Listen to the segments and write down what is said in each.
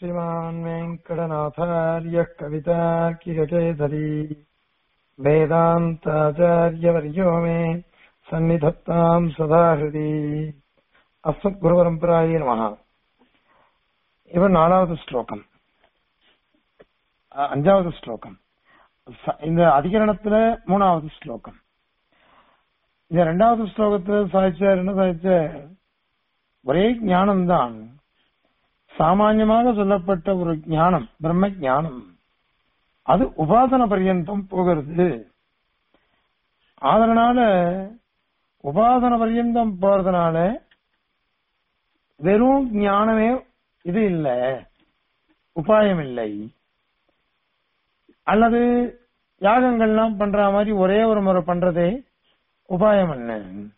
श्रीमान् वेङ्कटनाथार्यः कवितार्किककेसरी वेदान्ताचार्यवर्यो मे सन्निधत्ताम् सदा हृदि அஸ்மத்குருபரம்பராயே நமஹ இவன் நாலாவது ஸ்லோகம் அ- அஞ்சாவது ஸ்லோகம் ச- இந்த அதிகரணத்துல மூணாவது ஸ்லோகம் இந்த ரெண்டாவது ஸ்லோகத்துல சாதிச்சார் என்ன சாதிச்சார் ஒரே ஞானம்தான் சாமான்யமாக சொல்லப்பட்ட ஒரு ஞானம் பிரம்ம ஞானம் அது உபாசன பர்யந்தம் போகிறது அதனால உபாசன பர்யந்தம் போறதுனால வெறும் ஞானமே இது இல்ல உபாயம் இல்லை அல்லது யாகங்கள்லாம் பண்ற மாதிரி ஒரே ஒரு முறை பண்றதே உபாயம் என்ன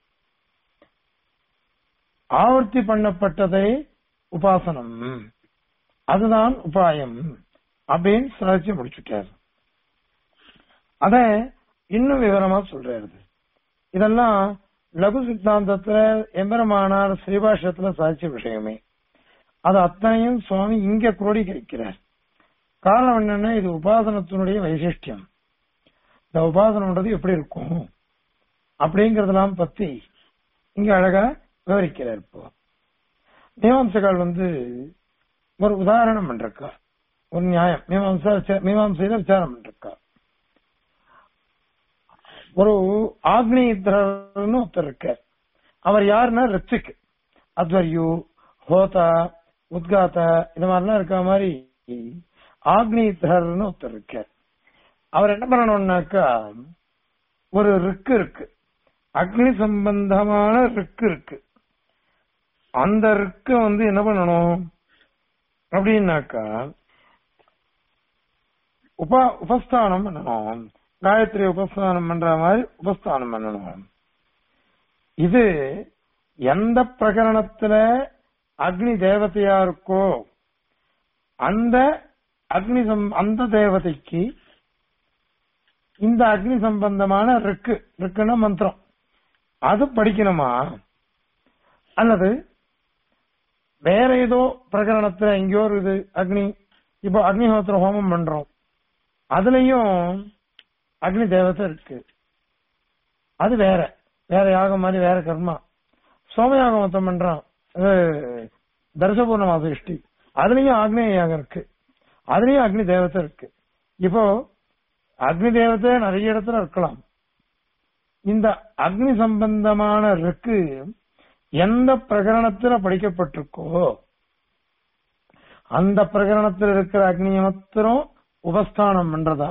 ஆவர்த்தி பண்ணப்பட்டதே உபாசனம் அதுதான் உபாயம் அப்படின்னு சாதிச்சு முடிச்சுட்டார் அத இன்னும் விவரமா சொல்றாரு இதெல்லாம் லகு சித்தாந்தத்துல எம்பெருமானார் ஸ்ரீபாஷத்துல சாதிச்ச விஷயமே அது அத்தனையும் சுவாமி இங்க குரோடீகரிக்கிறார் காரணம் என்னன்னா இது உபாசனத்தினுடைய வைசிஷ்டியம் இந்த உபாசனம்ன்றது எப்படி இருக்கும் அப்படிங்கறதெல்லாம் பத்தி இங்க அழகா விவரிக்கிறார் இப்போ மீமாம்சகால் வந்து ஒரு உதாரணம் பண்றக்கா ஒரு நியாயம் மீமாம்சா விசா- மீமாம்சையில விசாரம் பண்றக்கா ஒரு ஆக்னேயத்திரர்னு ஒருத்தர் இருக்கார் அவர் யாருன்னா ரித்விக் அத்வர்யு ஹோதா உத்காதா இந்த மாதிரிலாம் இருக்க மாதிரி ஆக்னேயத்திரர்னு ஒருத்தர் இருக்கார் அவர் என்ன பண்ணணும்னாக்கா ஒரு ரிக்கு இருக்கு அக்னி சம்பந்தமான ரிக்கு இருக்கு அந்த ரிக்க வந்து என்ன பண்ணணும் அப்படின்னாக்கா உப உபஸ்தானம் பண்ணணும் காயத்ரி உபஸ்தானம் பண்ற மாதிரி உபஸ்தானம் பண்ணணும் இது எந்த பிரகரணத்துல அக்னி தேவதையா இருக்கோ அந்த அக்னி சம்- அந்த தேவதைக்கு இந்த அக்னி சம்பந்தமான ரிக்கு ரிக்குன்னா மந்திரம் அது படிக்கணுமா அல்லது வேற ஏதோ பிரகரணத்துல எங்கேயோ ஒரு இது அக்னி இப்போ அக்னிஹோத்திர ஹோமம் பண்றோம் அதுலயும் அக்னி தேவதை இருக்கு அது வேற வேற யாகம் மாதிரி வேற கர்மா சோமயாகம் மொத்தம் பண்றான் அது தர்சபூர்ண மாசிஷ்டி அதுலயும் ஆக்னேய யாகம் இருக்கு அதுலயும் அக்னி தேவதை இருக்கு இப்போ அக்னி தேவதை நிறைய இடத்துல இருக்கலாம் இந்த அக்னி சம்பந்தமான ரிக்கு எந்த பிரகரணத்துல படிக்கப்பட்டிருக்கோ அந்த பிரகரணத்தில் இருக்கிற அக்னியை மாத்திரம் உபஸ்தானம் பண்றதா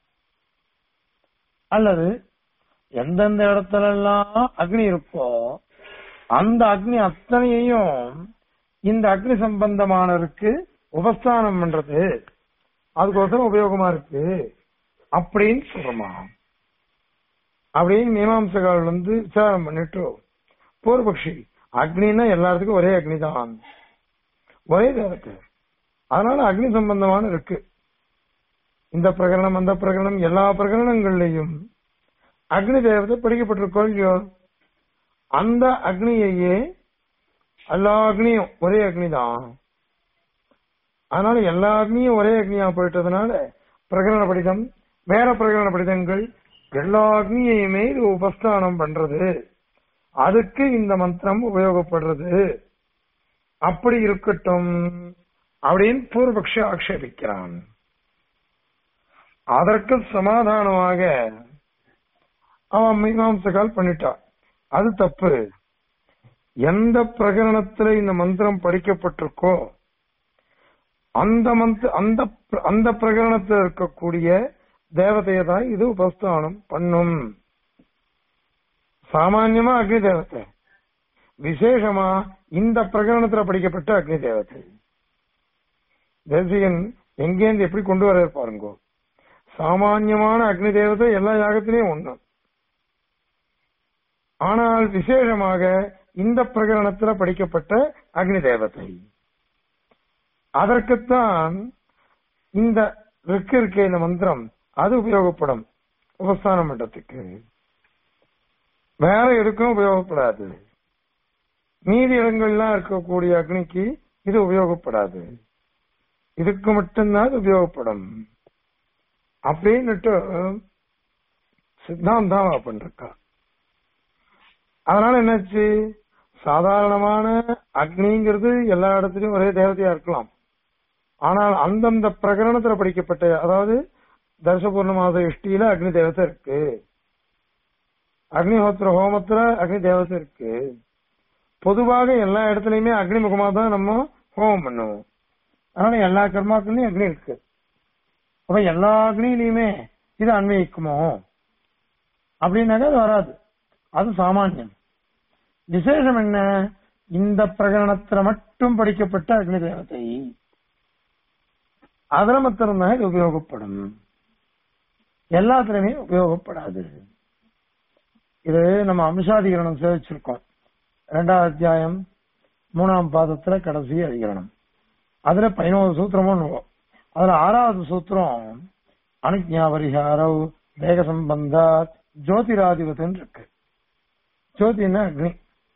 அல்லது எந்தெந்த இடத்துல எல்லாம் அக்னி இருக்கோ அந்த அக்னி அத்தனையையும் இந்த அக்னி சம்பந்தமானருக்கு உபஸ்தானம் பண்றது அதுக்கோசரம் உபயோகமா இருக்கு அப்படின்னு சொல்றோமா அப்படின்னு மீமாம்சகால் வந்து விசாரம் பண்ணிட்டு பூர்வபக்ஷி அக்னின்னா எல்லாத்துக்கும் ஒரே அக்னி தான் ஒரே தேவத்தை அதனால அக்னி சம்பந்தமான இருக்கு இந்த பிரகரணம் அந்த பிரகரணம் எல்லா பிரகரணங்கள்லயும் அக்னி தேவதை படிக்கப்பட்டிருக்கோ இல்லையோ அந்த அக்னியையே எல்லா அக்னியும் ஒரே அக்னி தான் அதனால எல்லா அக்னியும் ஒரே அக்னியா போயிட்டதுனால பிரகரண படிதம் வேற பிரகரண படிதங்கள் எல்லா அக்னியையுமே இது உபஸ்தானம் பண்றது அதுக்கு இந்த மந்திரம் உபயோகப்படுறது அப்படி இருக்கட்டும் அப்படின்னு பூர்வபக்ஷ ஆக்ஷேபிக்கிறான் அதற்கு சமாதானமாக அவன் மீமாம்சகால் பண்ணிட்டான் அது தப்பு எந்த பிரகரணத்துல இந்த மந்திரம் படிக்கப்பட்டிருக்கோ அந்த மந்திர அந்த பிர- அந்த பிரகரணத்தில் இருக்கக்கூடிய தேவதையை தான் இது உபஸ்தானம் பண்ணும் சாமான்யமா அக்னி தேவதை விசேஷமா இந்த பிரகரணத்துல படிக்கப்பட்ட அக்னி தேவதை தேசிகன் எங்கேருந்து எப்படி கொண்டு வர பாருங்க சாமான்யமான அக்னி தேவதை எல்லா யாகத்திலையும் ஒண்ணு ஆனால் விசேஷமாக இந்த பிரகரணத்துல படிக்கப்பட்ட அக்னி தேவதை அதற்குத்தான் இந்த ரிக்கு இருக்க இந்த மந்திரம் அது உபயோகப்படும் உபஸ்தானம் பண்றதுக்கு வேற எதுக்கும் உபயோகப்படாது மீதி இடங்கள்லாம் இருக்கக்கூடிய அக்னிக்கு இது உபயோகப்படாது இதுக்கு மட்டும்தான் இது உபயோகப்படும் அப்படின்னுட்டு சித்தாந்தாவா பண்ணிருக்கா அதனால என்னாச்சு சாதாரணமான அக்னிங்கிறது எல்லா இடத்துலயும் ஒரே தேவதையா இருக்கலாம் ஆனால் அந்தந்த பிரகரணத்துல படிக்கப்பட்ட அதாவது தர்சபூர்ண மாத இஷ்டியில அக்னி தேவதை இருக்கு அக்னிஹோத்திர ஹோமத்துல அக்னி தேவதை இருக்கு பொதுவாக எல்லா இடத்துலயுமே அக்னி முகமா தான் நம்ம ஹோமம் பண்ணுவோம் அதனால எல்லா கர்மாக்கள்லயும் அக்னி இருக்கு அப்ப எல்லா அக்னியிலையுமே இது அன்வயிக்குமோ அப்படின்னாக்கா அது வராது அது சாமானியம் விசேஷம் என்ன இந்த பிரகரணத்துல மட்டும் படிக்கப்பட்ட அக்னி தேவதை அதுல மாத்திரம்தான் இது உபயோகப்படும் எல்லாத்துலயுமே உபயோகப்படாது இது நம்ம அம்சாதிகரணம் சேவிச்சிருக்கோம் இரண்டாவது அத்தியாயம் மூணாம் பாதத்துல கடைசி அதிகரணம் அதுல பதினோரு சூத்திரமும் ஒண்ணு. அதுல ஆறாவது சூத்திரம் அனுஜா பரிகாரவ் வேக சம்பந்தாத் ஜோதிராதிபதன் இருக்கு ஜோதினா அக்னி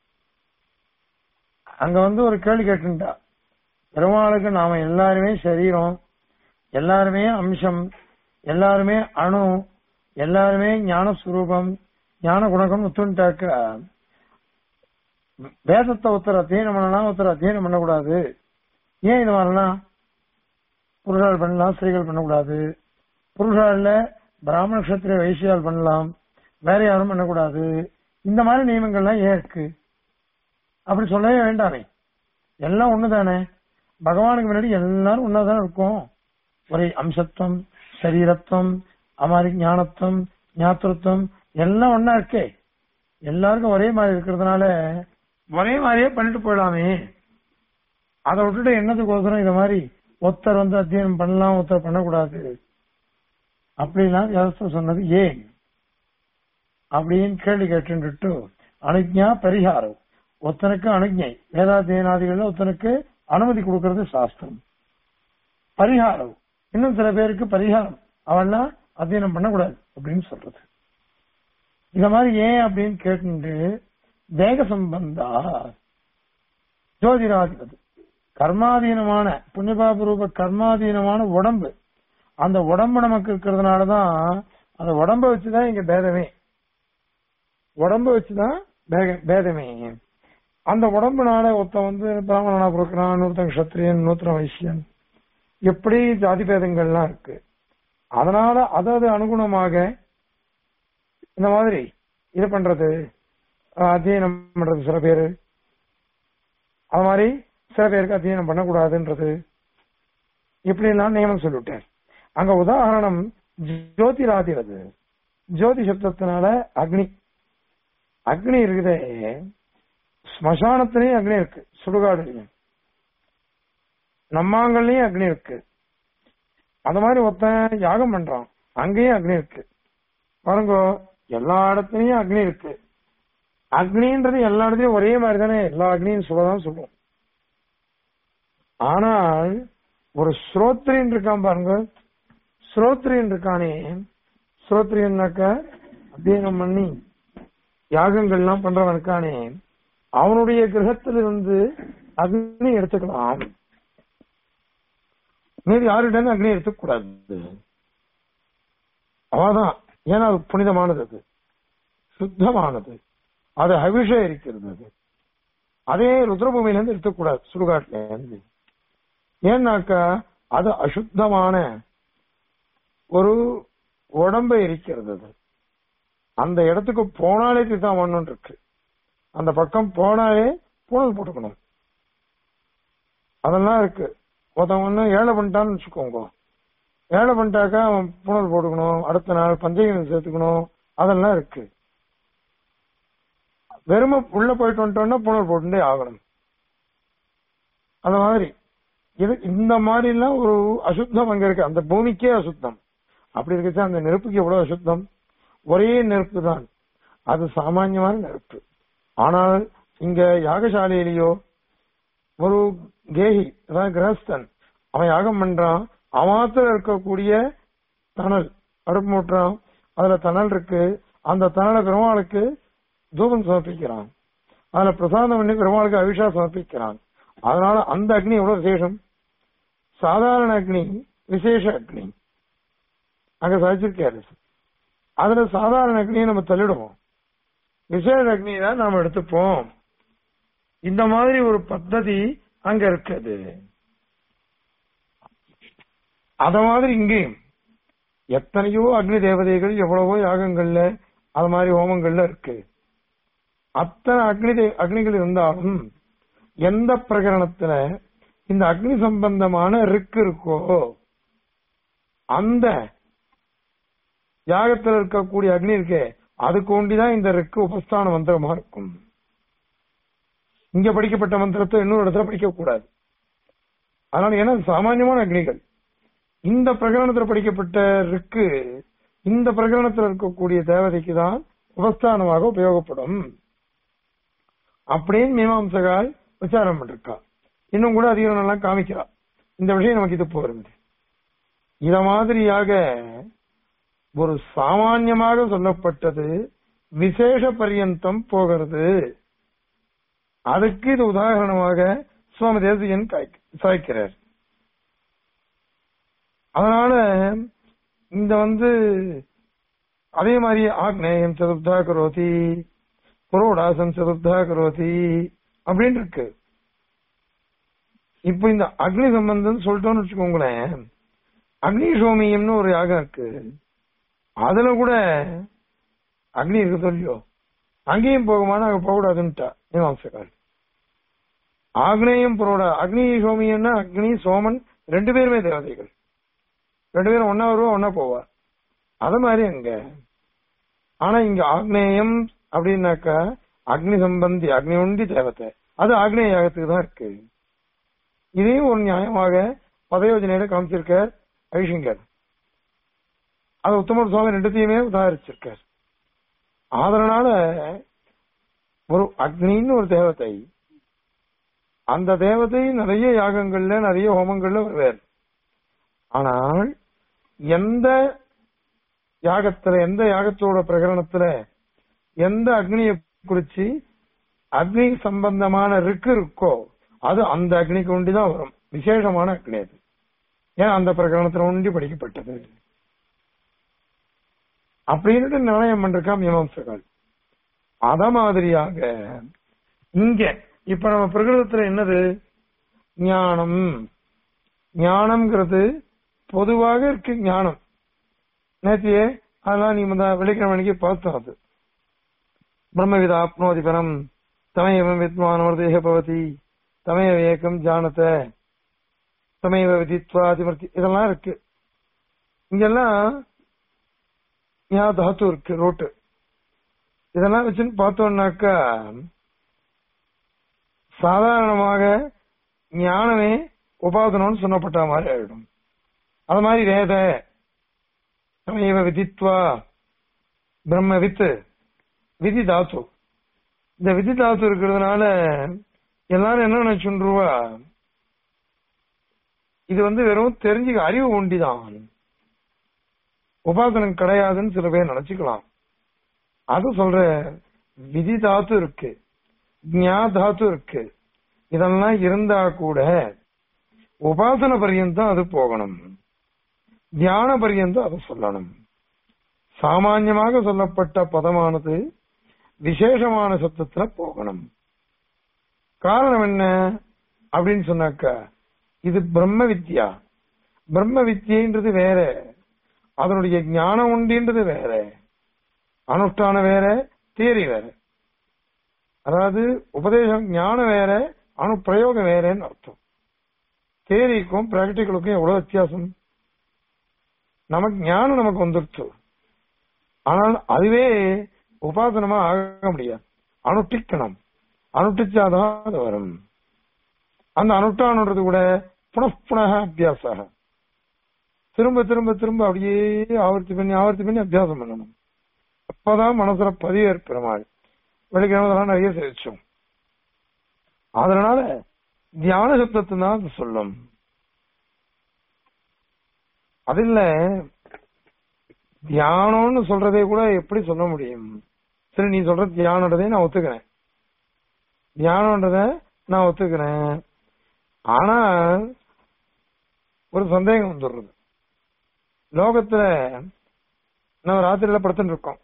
அங்க வந்து ஒரு கேள்வி கேட்டுட்டா பெருமாளுக்கு நாம எல்லாருமே சரீரம் எல்லாருமே அம்சம் எல்லாருமே அணு எல்லாருமே ஞானஸ்வரூபம் ஞான குணகம் ஒத்துண்டாக்க வேதத்தை ஒருத்தர் அத்தியனம் பண்ணலாம் ஒருத்தர் அத்தியனம் பண்ணக்கூடாது ஏன் இது மாதிரிலாம் புருஷால் பண்ணலாம் ஸ்திரீகள் பண்ணக்கூடாது புருஷால பிராமண கஷத்திரிய வைசியால் பண்ணலாம் வேற யாரும் பண்ணக்கூடாது இந்த மாதிரி நியமங்கள்லாம் ஏன் இருக்கு அப்படி சொல்லவே வேண்டாமே எல்லாம் ஒண்ணுதானே பகவானுக்கு முன்னாடி எல்லாரும் ஒன்னாதான் இருக்கும் ஒரே அம்சத்துவம் சரீரத்துவம் அமாரி ஞானத்துவம் ஞாத்திருத்தம் எல்லாம் ஒன்னா இருக்கே எல்லாருக்கும் ஒரே மாதிரி இருக்கிறதுனால ஒரே மாதிரியே பண்ணிட்டு போயிடலாமே அதை விட்டுட்டு என்னதுக்கோசரம் இத மாதிரி ஒருத்தர் வந்து அத்தியனம் பண்ணலாம் ஒருத்தர் பண்ணக்கூடாது அப்படிலாம் வியவஸ்தை சொன்னது ஏன் அப்படின்னு கேள்வி கேட்டுட்டு அனுஜா பரிகாரம் ஒருத்தனுக்கு அனுஜை வேதாத்தியனாதிகள் ஒருத்தனுக்கு அனுமதி கொடுக்கறது சாஸ்திரம் பரிகாரம் இன்னும் சில பேருக்கு பரிகாரம் அவெல்லாம் அத்தியனம் பண்ணக்கூடாது அப்படின்னு சொல்றது இந்த மாதிரி ஏன் அப்படின்னு கேட்டு தேக சம்பந்தா ஜோதிராதிபதி கர்மாதீனமான புண்ணியபாபரூப கர்மாதீனமான உடம்பு அந்த உடம்பு நமக்கு இருக்கிறதுனாலதான் அந்த உடம்ப வச்சுதான் இங்க பேதமே உடம்ப வச்சுதான் பேக- பேதமே அந்த உடம்புனால ஒருத்தன் வந்து பிராமணனா பிறக்கிறான் இன்னொருத்தன் கஷத்திரியன் இன்னொருத்தன் வைசியன் எப்படி ஜாதி பேதங்கள்லாம் இருக்கு அதனால அதாவது அனுகுணமாக இந்த மாதிரி இது பண்றது அஹ், அத்தியனம் பண்றது சில பேரு அது மாதிரி சில பேருக்கு அத்தியனம் பண்ணக்கூடாதுன்றது இப்படி எல்லாம் நியமம் சொல்லிவிட்டேன் அங்க உதாரணம் ஜோதிராதிவது ஜோதி சப்தத்தினால அக்னி அக்னி இருக்குதே ஸ்மசானத்திலயும் அக்னி இருக்கு சுடுகாடுலயும் நம்மாங்கல்லையும் அக்னி இருக்கு அந்த மாதிரி ஒருத்தன் யாகம் பண்றான் அங்கேயும் அக்னி இருக்கு பாருங்க எல்லா இடத்துலயும் அக்னி இருக்கு அக்னின்றது எல்லா இடத்துலயும் ஒரே மாதிரி தானே எல்லா அக்னியும் சொல்லதான் சொல்லுவோம் ஆனால் ஒரு ஸ்ரோத்ரியன் இருக்கான் பாருங்க ஸ்ரோத்ரியன் இருக்கானே ஸ்ரோத்ரியன்னாக்க அத்தியனம் பண்ணி யாகங்கள்லாம் பண்றவன் இருக்கானே அவனுடைய கிரகத்திலிருந்து அக்னி எடுத்துக்கலாம் மீதி யாருடன் அக்னி எடுத்துக்கூடாது அவதான் ஏன்னா அது புனிதமானது அது சுத்தமானது அது அபிஷேகம் இருக்கிறது அது அதே ருத்ரபூமியில இருந்து எடுத்துக்கூடாது சுடுகாட்டுல இருந்து ஏன்னாக்கா அது அசுத்தமான ஒரு உடம்பை இருக்கிறது அது அந்த இடத்துக்கு போனாலே தான் ஒண்ணு இருக்கு அந்த பக்கம் போனாலே பூனல் போட்டுக்கணும் அதெல்லாம் இருக்கு ஒருத்தன் ஒண்ணு ஏழை பண்ணிட்டான்னு வச்சுக்கோங்க ஏழை பண்ணிட்டாக்கா அவன் பூனல் போட்டுக்கணும் அடுத்த நாள் பஞ்சகம் சேர்த்துக்கணும் அதெல்லாம் இருக்கு வெறும உள்ள போயிட்டு வந்துட்டோம்னா பூனல் போட்டுட்டே ஆகணும் அந்த மாதிரி இது இந்த மாதிரி எல்லாம் ஒரு அசுத்தம் அங்க இருக்கு அந்த பூமிக்கே அசுத்தம் அப்படி இருக்குச்சா அந்த நெருப்புக்கு எவ்வளவு அசுத்தம் ஒரே நெருப்பு தான் அது சாமானியமான நெருப்பு ஆனால் இங்க யாகசாலையிலேயோ ஒரு கேஹி அதாவது கிரகஸ்தன் அவன் யாகம் பண்றான் அமாத்திர இருக்கக்கூடிய தணல் அடுப்பு மூட்டுறான் அதுல தணல் இருக்கு அந்த தணலை பெருமாளுக்கு தூபம் சமர்ப்பிக்கிறான் அதுல பிரசாதம் பண்ணி பெருமாளுக்கு அபிஷா சமர்ப்பிக்கிறான் அதனால அந்த அக்னி எவ்வளவு விசேஷம் சாதாரண அக்னி விசேஷ அக்னி அங்க சாதிச்சிருக்காரு அதுல சாதாரண அக்னியை நம்ம தள்ளிடுவோம் விசேஷ அக்னியை தான் நாம எடுத்துப்போம் இந்த மாதிரி ஒரு பத்ததி அங்க இருக்குது அத மாதிரி இங்கேயும் எத்தனையோ அக்னி தேவதைகள் எவ்வளவோ யாகங்கள்ல அது மாதிரி ஹோமங்கள்ல இருக்கு அத்தனை அக்னி தே- அக்னிகள் இருந்தாலும் எந்த பிரகரணத்துல இந்த அக்னி சம்பந்தமான ரிக்கு இருக்கோ அந்த யாகத்துல இருக்கக்கூடிய அக்னி இருக்கே அதுக்கு ஒண்டிதான் இந்த ரிக்கு உபஸ்தான மந்திரமா இருக்கும் இங்க படிக்கப்பட்ட மந்திரத்தை இன்னொரு இடத்துல படிக்க கூடாது அதனால ஏன்னா இது சாமானியமான அக்னிகள் இந்த பிரகரணத்துல படிக்கப்பட்ட ரிக்கு இந்த பிரகரணத்துல இருக்கக்கூடிய தேவதைக்கு தான் உபஸ்தானமாக உபயோகப்படும் அப்படின்னு மீமாம்சகால் விசாரம் பண்ணிருக்கா இன்னும் கூட அதிகம் நல்லா காமிக்கிறா இந்த விஷயம் நமக்கு இது போறது இத மாதிரியாக ஒரு சாமான்யமாக சொல்லப்பட்டது விசேஷ பரியந்தம் போகிறது அதுக்கு இது உதாரணமாக சுவாமி தேசிகன் காய்க்க- சாய்க்கிறார் அதனால இந்த வந்து அதே மாதிரி ஆக்னேயம் சதுர்த்தா கரோதி புரோடாசம் சதுர்த்தா கரோதி அப்படின்னு இருக்கு இப்ப இந்த அக்னி சம்பந்தம் சொல்லிட்டோம்னு வச்சுக்கோங்களேன் அக்னி சோமியம்னு ஒரு யாகம் இருக்கு அதுல கூட அக்னி இருக்கு சொல்லியோ அங்கேயும் போகுமானா அங்க போகக்கூடாதுன்ட்டா மீமாம்சக்கார் ஆக்னேயம் புரோடா அக்னி சோமியம்னா அக்னி சோமன் ரெண்டு பேருமே தேவதைகள் ரெண்டு பேரும் ஒன்னா வருவா ஒன்னா போவா அது மாதிரி அங்க ஆனா இங்க ஆக்னேயம் அப்படின்னாக்கா அக்னி சம்பந்தி அக்னி உண்டி தேவத்தை அது ஆக்னேய யாகத்துக்கு தான் இருக்கு இதையும் ஒரு நியாயமாக பதயோஜனையில காமிச்சிருக்கார் ஐஷங்கர் அது உத்தமர் சுவாமி ரெண்டுத்தையுமே உதாரிச்சிருக்கார் அதனால ஒரு அக்னின்னு ஒரு தேவதை அந்த தேவதை நிறைய யாகங்கள்ல நிறைய ஹோமங்கள்ல வருவார் ஆனால் எந்த யாகத்துல எந்த யாகத்தோட பிரகரணத்துல எந்த அக்னியை குறிச்சு அக்னி சம்பந்தமான ரிக்கு இருக்கோ அது அந்த அக்னிக்கு ஒண்டிதான் வரும் விசேஷமான அக்னி அது ஏன் அந்த பிரகரணத்துல ஒண்டி படிக்கப்பட்டது அப்படின்னு நிர்ணயம் பண்ணிருக்கா மீமாம்சகால் அத மாதிரியாக இங்க இப்ப நம்ம பிரகிருதத்துல என்னது ஞானம் ஞானம்ங்கிறது பொதுவாக இருக்கு ஞானம் நேத்தியே அதெல்லாம் நீ முந்தா வெள்ளிக்கிழமை அன்னைக்கு பார்த்தோம் அது பிரம்மவித ஆப்னோதி பரம் தமயவம் வித்மானவர்தேக பவதி தமயவ ஏக்கம் ஜானத தமயவ விதித்வா அதிமர்த்தி இதெல்லாம் இருக்கு இங்கெல்லாம் ஞா தாத்து இருக்கு ரோட்டு இதெல்லாம் வச்சுன்னு பார்த்தோம்னாக்கா சாதாரணமாக ஞானமே உபாதனம்னு சொல்லப்பட்ட மாதிரி ஆயிடும் அது மாதிரி வேத சமயவ விதித்வா பிரம்ம வித்து விதி தாத்து இந்த விதி தாத்து இருக்கிறதுனால எல்லாரும் என்ன நினைச்சுருவா இது வந்து வெறும் தெரிஞ்சுக்க அறிவு ஒண்டிதான் உபாசனம் கிடையாதுன்னு சில பேர் நினைச்சுக்கலாம் அது சொல்ற விதி தாத்து இருக்கு ஞா தாத்து இருக்கு இதெல்லாம் இருந்தா கூட உபாசன பரியந்தம் அது போகணும் தியான பரியந்தம் அதை சொல்லணும் சாமான்யமாக சொல்லப்பட்ட பதமானது விசேஷமான சத்தத்துல போகணும் காரணம் என்ன அப்படின்னு சொன்னாக்கா இது பிரம்ம வித்யா பிரம்ம வித்யன்றது வேற அதனுடைய ஞானம் உண்டின்றது வேற அனுஷ்டானம் வேற தியரி வேற அதாவது உபதேசம் ஞானம் வேற அணு பிரயோகம் வேறன்னு அர்த்தம் தியரிக்கும் பிராக்டிக்கலுக்கும் எவ்வளவு வித்தியாசம் நமக்கு ஞானம் நமக்கு வந்துருச்சு ஆனால் அதுவே உபாசனமா ஆக முடியாது அனுஷ்டிக்கணும் அனுஷ்டிச்சாதான் அது வரும் அந்த அனுஷ்டானன்றது கூட புனப்புனக அபியாச திரும்ப திரும்ப திரும்ப அப்படியே ஆவர்த்தி பண்ணி ஆவர்த்தி பண்ணி அபியாசம் பண்ணணும் அப்பதான் மனசுல பதிவு பெருமாள் வெள்ளிக்கிழமை நிறைய சேவிச்சோம் அதனால தியான சப்தத்தை தான் அது சொல்லும் அது இல்ல தியானம்னு சொல்றதே கூட எப்படி சொல்ல முடியும் சரி நீ சொல்ற தியானன்றதே நான் ஒத்துக்கிறேன் தியானன்றத நான் ஒத்துக்கிறேன் ஆனா ஒரு சந்தேகம் வந்துடுறது லோகத்துல நம்ம ராத்திரியில படுத்துட்டு இருக்கோம்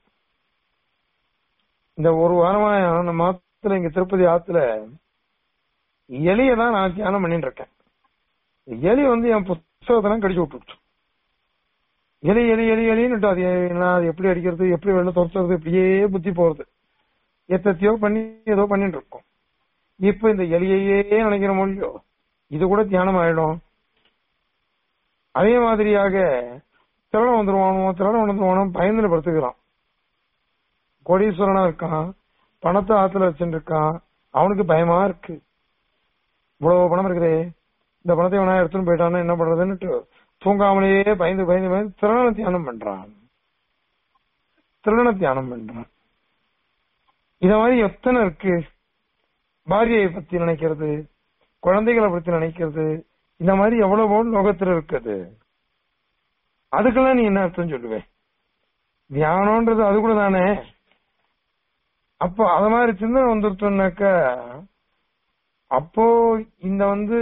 இந்த ஒரு வாரமா நம்ம ஆத்துல இங்க திருப்பதி ஆத்துல எலியை தான் நான் தியானம் பண்ணிட்டு இருக்கேன் எலி வந்து என் புத்தகத்தெல்லாம் கடிச்சு விட்டுருச்சு எலி எலி எலி எலின்னு அது நான் அது எப்படி அடிக்கிறது எப்படி வெளில துரத்துறது இப்படியே புத்தி போறது எத்தத்தையோ பண்ணி ஏதோ பண்ணிட்டு இருக்கோம் இப்ப இந்த எலியையே நினைக்கிற மொழியோ இது கூட தியானம் ஆயிடும் அதே மாதிரியாக திரளம் வந்துருவானோ திரளம் வந்துருவானோ பயந்துல படுத்துக்கிறான் கோடீஸ்வரனா இருக்கான் பணத்தை ஆத்துல வச்சுட்டு இருக்கான் அவனுக்கு பயமா இருக்கு இவ்வளவு பணம் இருக்குதே இந்த பணத்தை வேணா எடுத்துன்னு போயிட்டான்னா என்ன பண்றதுன்னுட்டு தூங்காமலேயே பயந்து பயந்து பயந்து திரண தியானம் பண்றான் திரண தியானம் பண்றான் இத மாதிரி எத்தனை இருக்கு பாரியை பத்தி நினைக்கிறது குழந்தைகளை பத்தி நினைக்கிறது இந்த மாதிரி எவ்வளவோ லோகத்துல இருக்குது அதுக்கெல்லாம் நீ என்ன அர்த்தம் சொல்லுவே தியானம்ன்றது அது கூட தானே அப்போ அத மாதிரி சிந்தனை வந்துருத்தோம்னாக்க அப்போ இந்த வந்து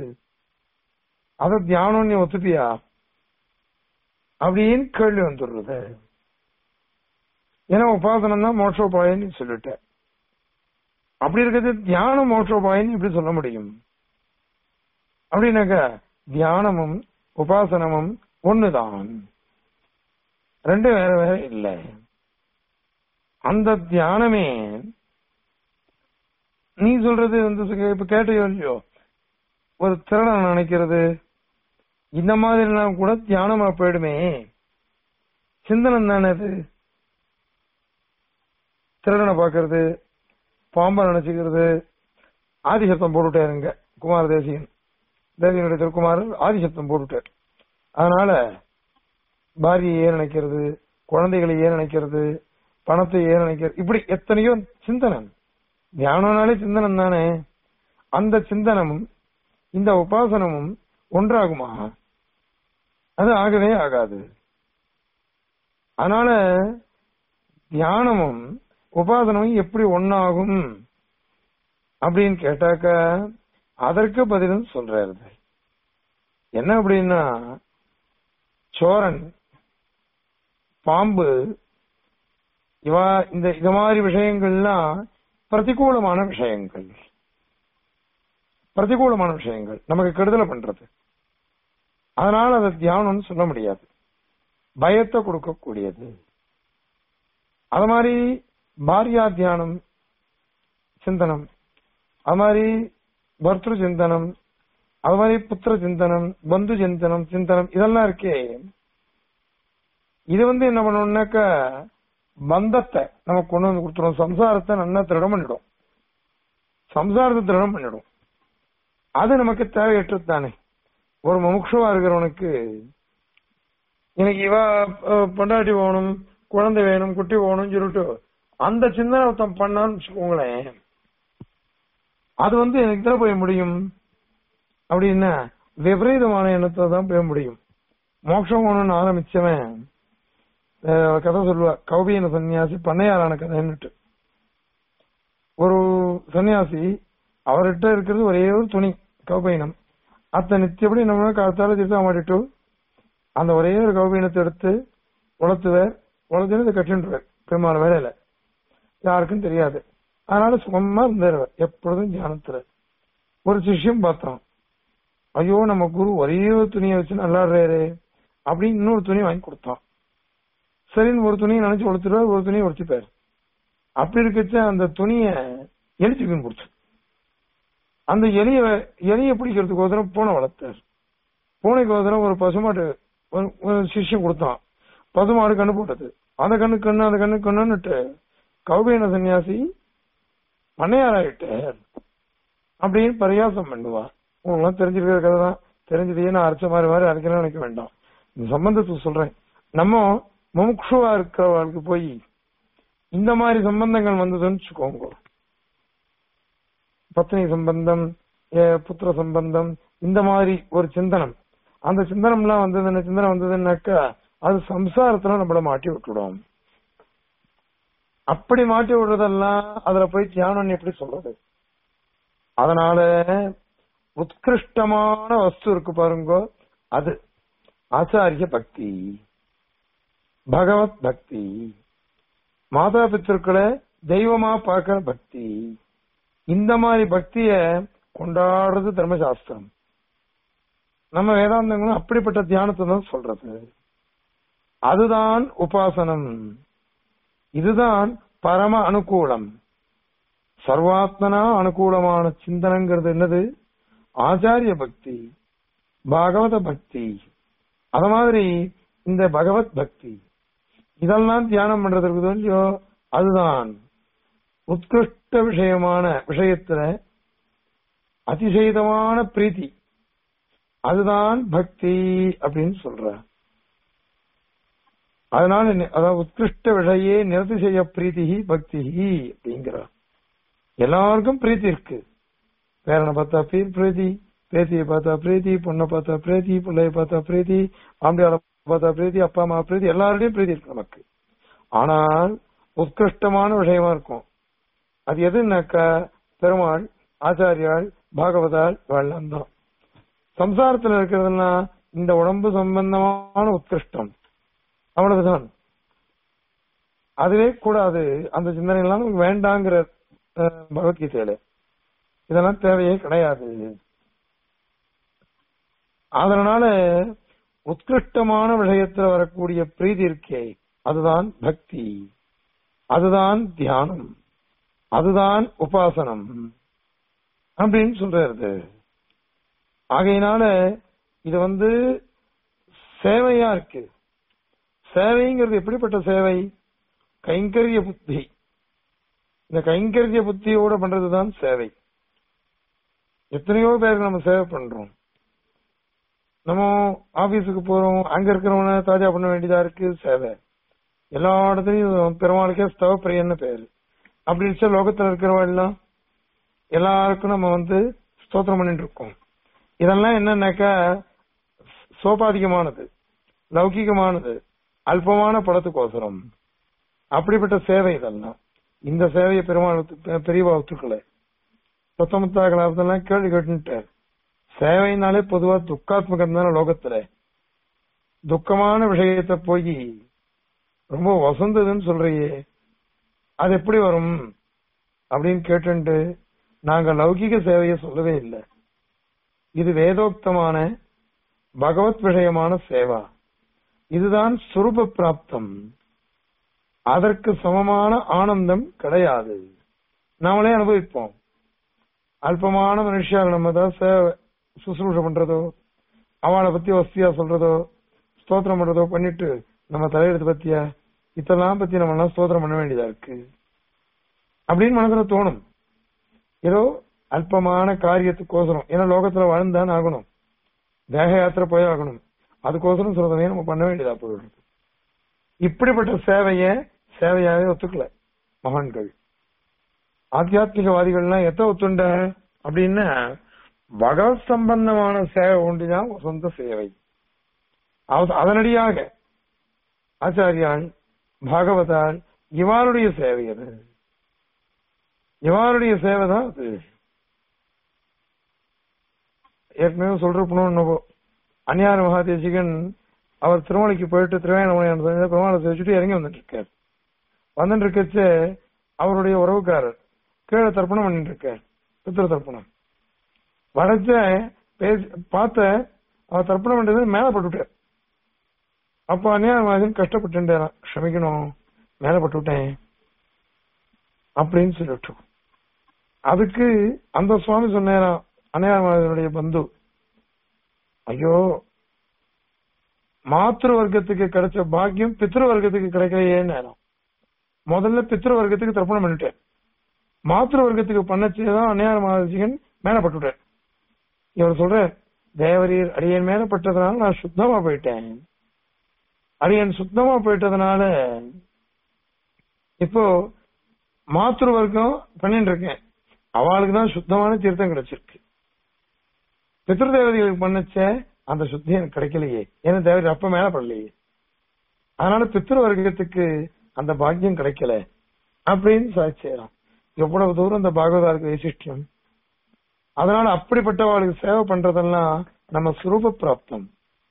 அத தியானம் நீ ஒத்துப்பியா அப்படின்னு கேள்வி வந்துடுறது ஏன்னா உபாசனம் தான் மோட்சோபாயன்னு நீ சொல்லிட்ட அப்படி இருக்கிறது தியானம் மோட்சோபாயன்னு இப்படி சொல்ல முடியும் அப்படின்னாக்க தியானமும் உபாசனமும் ஒண்ணுதான் ரெண்டு வேற வேற இல்லை அந்த தியானமே நீ சொல்றது வந்து இப்ப கேட்டையோ இல்லையோ ஒரு திறனை நினைக்கிறது இந்த மாதிரிலாம் கூட தியானமா போயிடுமே சிந்தனம் தானே அது திருடனை பாக்குறது பாம்பை நினைச்சுக்கிறது ஆதிசத்தம் போட்டுட்டாருங்க குமார தேசியன் தேசியனுடைய திருக்குமாரர் ஆதிசத்தம் போட்டுட்டார் அதனால பாரியை நினைக்கிறது குழந்தைகளை ஏன் நினைக்கிறது பணத்தை ஏன் நினைக்கிறது இப்படி எத்தனையோ சிந்தனம் தியானம்னாலே சிந்தனம் தானே அந்த சிந்தனமும் இந்த உபாசனமும் ஒன்றாகுமா அது ஆகவே ஆகாது அதனால தியானமும் உபாசனமும் எப்படி ஒன்னாகும் அப்படின்னு கேட்டாக்க அதற்கு பதிலும் சொல்றாரு என்ன அப்படின்னா சோரன் பாம்பு இவா இந்த இது மாதிரி விஷயங்கள்லாம் பிரதிகூலமான விஷயங்கள் பிரதிகூலமான விஷயங்கள் நமக்கு கெடுதலை பண்றது அதனால அதை தியானம்னு சொல்ல முடியாது பயத்தை கொடுக்கக்கூடியது அது மாதிரி பாரியா தியானம் சிந்தனம் அது மாதிரி பர்திரு சிந்தனம் அது மாதிரி புத்திர சிந்தனம் பந்து சிந்தனம் சிந்தனம் இதெல்லாம் இருக்கே இது வந்து என்ன பண்ணணும்னாக்க பந்தத்தை நமக்கு கொண்டு வந்து கொடுத்துரும் சம்சாரத்தை நல்லா திருடம் பண்ணிடும் சம்சாரத்தை திருடம் பண்ணிடும் அது நமக்கு தேவையற்றது தானே ஒரு முமுட்சுவா இருக்கிறவனுக்கு எனக்கு இவ அஹ், பொண்டாட்டி வேணும் குழந்தை வேணும் குட்டி வேணும்னு சொல்லிட்டு அந்த சிந்தனை ஒருத்தன் பண்ணான்னு வச்சுக்கோங்களேன் அது வந்து எனக்கு தான் போய் முடியும் அப்படின்னா விபரீதமான எண்ணத்தை தான் போய் முடியும் மோட்சம் வேணும்னு ஆரம்பிச்சவன் அஹ், கதை சொல்லுவா கௌபீன சன்னியாசி பண்ணையாரான கதைன்னுட்டு ஒரு சன்னியாசி அவர்கிட்ட இருக்கிறது ஒரே ஒரு துணி கௌபீனம் அத்த நித்தியப்படி நம்ம காலத்தால திருத்த மாட்டிட்டு அந்த ஒரே ஒரு கௌபீனத்தை எடுத்து உளத்துவார் உளத்துன்னு இதை கட்டின்றுவார் பெருமான வேலையில யாருக்கும் தெரியாது அதனால சுகமா இருந்தார் எப்பொழுதும் தியானத்துல ஒரு சிஷ்யம் பார்த்தோம் ஐயோ நம்ம குரு ஒரே ஒரு துணியை வச்சு நல்லாடுறாரு அப்படின்னு இன்னொரு துணி வாங்கி கொடுத்தான் சரின்னு ஒரு துணியை நினைச்சு உடுத்துருவார் ஒரு துணியை உடுத்திப்பார் அப்படி இருக்கச்ச அந்த துணியை எலிச்சுக்குன்னு கொடுத்து அந்த எலிய எலிய பிடிக்கிறதுக்கு ஒருத்தரம் பூனை வளர்த்தார் பூனைக்கு ஒருத்தரம் ஒரு பசுமாட்டு ஒரு- ஒரு சிஷ்யம் கொடுத்தான் பசுமாடு கண்ணு போட்டது அந்த கண்ணு கண்ணு அந்த கண்ணு கண்ணுன்னுட்டு கௌபீன சன்னியாசி பண்ணையாராயிட்டார் அப்படின்னு பரியாசம் பண்ணுவா உங்களுக்குலாம் தெரிஞ்சிருக்கிற கதை தான் தெரிஞ்சதையே நான் அரைச்ச மாதிரி மாதிரி அரைக்கணும்னு நினைக்க வேண்டாம் இந்த சம்பந்தத்தை சொல்றேன் நம்ம முமுட்சுவா இருக்கிறவர்களுக்கு போய் இந்த மாதிரி சம்பந்தங்கள் வந்ததுன்னு வச்சுக்கோங்க பத்னி சம்பந்தம் ஏ, புத்திர சம்பந்தம் இந்த மாதிரி ஒரு சிந்தனம் அந்த சிந்தனம்லாம் வந்ததுன்னு சிந்தனை வந்ததுன்னாக்கா அது சம்சாரத்துல நம்மள மாட்டி விட்டுடும் அப்படி மாட்டி விடுறதெல்லாம் அதுல போய் தியானம் எப்படி சொல்றது அதனால உத்கிருஷ்டமான வஸ்து இருக்கு பாருங்க அது ஆச்சாரிய பக்தி பகவத் பக்தி மாதா பித்திருக்களை தெய்வமா பார்க்கிற பக்தி இந்த மாதிரி பக்திய கொண்டாடுறது தர்மசாஸ்திரம் நம்ம வேதாந்தங்களும் அப்படிப்பட்ட தியானத்தை தான் சொல்றது அதுதான் உபாசனம் இதுதான் பரம அனுகூலம் சர்வாத்மனா அனுகூலமான சிந்தனங்கிறது என்னது ஆச்சாரிய பக்தி பாகவத பக்தி அத மாதிரி இந்த பகவத் பக்தி இதெல்லாம் தியானம் பண்றதுக்கு இல்லையோ அதுதான் உத்கிருஷ்ட விஷயமான விஷயத்துல அதிசயிதமான பிரீத்தி அதுதான் பக்தி அப்படின்னு சொல்ற அதனால நி- அதாவது உத்கிருஷ்ட விஷயே நிறுத்தி செய்ய பிரீத்தி பக்தி அப்படிங்கிறார் எல்லாருக்கும் பிரீத்தி இருக்கு பேரனை பார்த்தா பீர் பிரீத்தி பேத்தியை பார்த்தா பிரீத்தி பொண்ணை பார்த்தா பிரீத்தி பிள்ளைய பார்த்தா பிரீத்தி ஆம்பியால பார்த்தா பிரீத்தி அப்பா அம்மா பிரீத்தி எல்லாருடையும் பிரீத்தி இருக்கு நமக்கு ஆனால் உத்கிருஷ்டமான விஷயமா இருக்கும் அது எதுனாக்கா பெருமாள் ஆச்சாரியாள் பாகவதாள் வெள்ளம் தான் சம்சாரத்துல இருக்கிறதுனா இந்த உடம்பு சம்பந்தமான உத்கிருஷ்டம் அவ்வளவுதான் அதுவே கூடாது அந்த சிந்தனை எல்லாம் நமக்கு வேண்டாங்கிற அஹ், பகவத்கீதையில இதெல்லாம் தேவையே கிடையாது அதனால உத்கிருஷ்டமான விஷயத்துல வரக்கூடிய பிரீதி இருக்கே அதுதான் பக்தி அதுதான் தியானம் அதுதான் உபாசனம் அப்படின்னு சொல்றது ஆகையினால இது வந்து சேவையா இருக்கு சேவைங்கிறது எப்படிப்பட்ட சேவை கைங்கரிய புத்தி இந்த கைங்கரிய புத்தியோட பண்றதுதான் சேவை எத்தனையோ பேருக்கு நம்ம சேவை பண்றோம் நம்ம ஆபீஸுக்கு போறோம் அங்க இருக்கிறவன தாஜா பண்ண வேண்டியதா இருக்கு சேவை எல்லா இடத்துலயும் பெருமாளுக்கே ஸ்தவப்பிரியன்னு பேரு அப்படி இருந்துச்சா லோகத்துல இருக்கிறவா எல்லாம் எல்லாருக்கும் நம்ம வந்து ஸ்தோத்திரம் பண்ணிட்டு இருக்கோம் இதெல்லாம் என்னன்னாக்கா சோபாதிகமானது லௌகிகமானது அல்பமான படத்துக்கோசரம் அப்படிப்பட்ட சேவை இதெல்லாம் இந்த சேவையை பெருமாள் ஒத்து- பெரியவா ஒத்துக்கல சொத்தமுத்தா கலாபத்தெல்லாம் கேள்வி கேட்டுட்டார் சேவைனாலே பொதுவா துக்காத்மகம் தானே லோகத்துல துக்கமான விஷயத்த போய் ரொம்ப வசந்ததுன்னு சொல்றியே அது எப்படி வரும் அப்படின்னு கேட்டுண்டு நாங்க லௌகிக சேவையை சொல்லவே இல்லை இது வேதோக்தமான பகவத் விஷயமான சேவா இதுதான் சுரூப பிராப்தம் அதற்கு சமமான ஆனந்தம் கிடையாது நாமளே அனுபவிப்போம் அல்பமான மனுஷால் நம்ம தான் சேவை சுசுரூஷ பண்றதோ அவளை பத்தி வசதியா சொல்றதோ ஸ்தோத்திரம் பண்றதோ பண்ணிட்டு நம்ம தலையெடுத்து பத்தியா இதெல்லாம் பத்தி நம்ம எல்லாம் ஸ்தோத்திரம் பண்ண வேண்டியதா இருக்கு அப்படின்னு மனசுல தோணும் ஏதோ அல்பமான காரியத்துக்கோசரம் ஏன்னா லோகத்துல வாழ்ந்தான் ஆகணும் தேக யாத்திரை போய் ஆகணும் அதுக்கோசரம் சொல்றதையே நம்ம பண்ண வேண்டியதா போயிடுது இப்படிப்பட்ட சேவைய சேவையாவே ஒத்துக்கல மகான்கள் ஆத்தியாத்மிகவாதிகள்லாம் எத்த ஒத்துண்ட அப்படின்னா பகவத் சம்பந்தமான சேவை ஒன்றுதான் சொந்த சேவை அது- அதனடியாக ஆச்சாரியாள் பாகவதாள் இவாருடைய சேவை அது இவாருடைய சேவை தான் அது ஏற்கனவே சொல்றப்பணும் என்னவோ அந்நியார மகாதேசிகன் அவர் திருமலைக்கு போயிட்டு திருவேணமலையான பெருமாளை சேவிச்சுட்டு இறங்கி வந்துட்டு இருக்கார் வந்துட்டு இருக்கச்ச அவருடைய உறவுக்காரர் கீழே தர்ப்பணம் பண்ணிட்டு இருக்கார் பித்திர தர்ப்பணம் வடச்ச பேசி பார்த்த அவர் தர்ப்பணம் பண்றது மேல பட்டுட்டார் அப்போ அந்நியார மகாதேசன் கஷ்டப்பட்டுட்டாராம் க்ஷமிக்கணும் மேல பட்டுவிட்டேன் அப்படின்னு சொல்லிட்டு அதுக்கு அந்த சுவாமி சொன்னாராம் அன்னையாரனுடைய பந்து ஐயோ மாத்திரு வர்க்கத்துக்கு கிடைச்ச பாக்கியம் பித்ரு வர்க்கத்துக்கு கிடைக்கலையேன்னு நேரம் முதல்ல பித்ரு வர்க்கத்துக்கு தர்ப்பணம் பண்ணிட்டேன் மாத்திரு வர்க்கத்துக்கு பண்ணச்சேதான் அன்னையார் மகாதேசிகன் மேல பட்டுட்டேன் இவர் சொல்ற தேவரீர் அடியன் மேல பட்டதுனால நான் சுத்தமா போயிட்டேன் அடியன் சுத்தமா போயிட்டதுனால இப்போ மாத்திரு வர்க்கம் பண்ணிட்டு இருக்கேன் அவளுக்கு தான் சுத்தமான தீர்த்தம் கிடைச்சிருக்கு பித்ரு தேவதைகளுக்கு பண்ணச்ச அந்த சுத்தி எனக்கு கிடைக்கலையே ஏன்னா தேவதை அப்ப மேல படலையே அதனால பித்ரு வர்க்கத்துக்கு அந்த பாக்கியம் கிடைக்கல அப்படின்னு சாட்சியலாம் எவ்வளவு தூரம் அந்த பாகவதாருக்கு வைசிஷ்டியம் அதனால அப்படிப்பட்டவாளுக்கு சேவை பண்றதெல்லாம் நம்ம சுரூப பிராப்தம்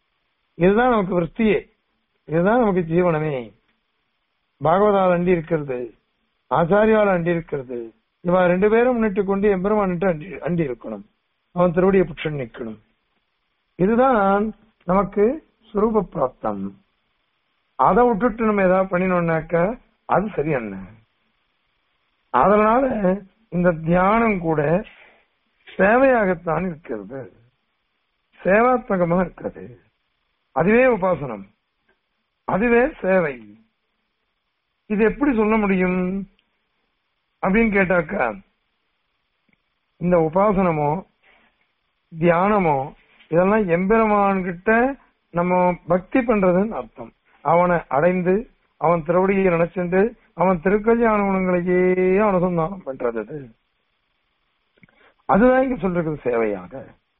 இதுதான் நமக்கு விற்த்தியே இதுதான் நமக்கு ஜீவனமே பாகவதால் அண்டி இருக்கிறது ஆச்சாரியால் அண்டி இருக்கிறது இவ ரெண்டு பேரும் முன்னிட்டு கொண்டு எம்பெருமான்ட்டு அண்டி அண்டி இருக்கணும் அவன் திருவடியை புற்று நிற்கணும் இதுதான் நமக்கு சுரூப பிராப்தம் அதை விட்டுட்டு நம்ம ஏதாவது பண்ணினோம்னாக்க அது சரி என்ன அதனால இந்த தியானம் கூட சேவையாகத்தான் இருக்கிறது சேவாத்மகமாக இருக்கிறது அதுவே உபாசனம் அதுவே சேவை இது எப்படி சொல்ல முடியும் அப்படின்னு கேட்டாக்கா இந்த உபாசனமோ தியானமோ இதெல்லாம் எம்பெருமான் கிட்ட நம்ம பக்தி பண்றதுன்னு அர்த்தம் அவனை அடைந்து அவன் திருவடியை நினைச்சுண்டு அவன் திருக்கல்யாண குணங்களையே அனுசந்தானம் பண்றது அது அதுதான் இங்க சொல்றது சேவையாக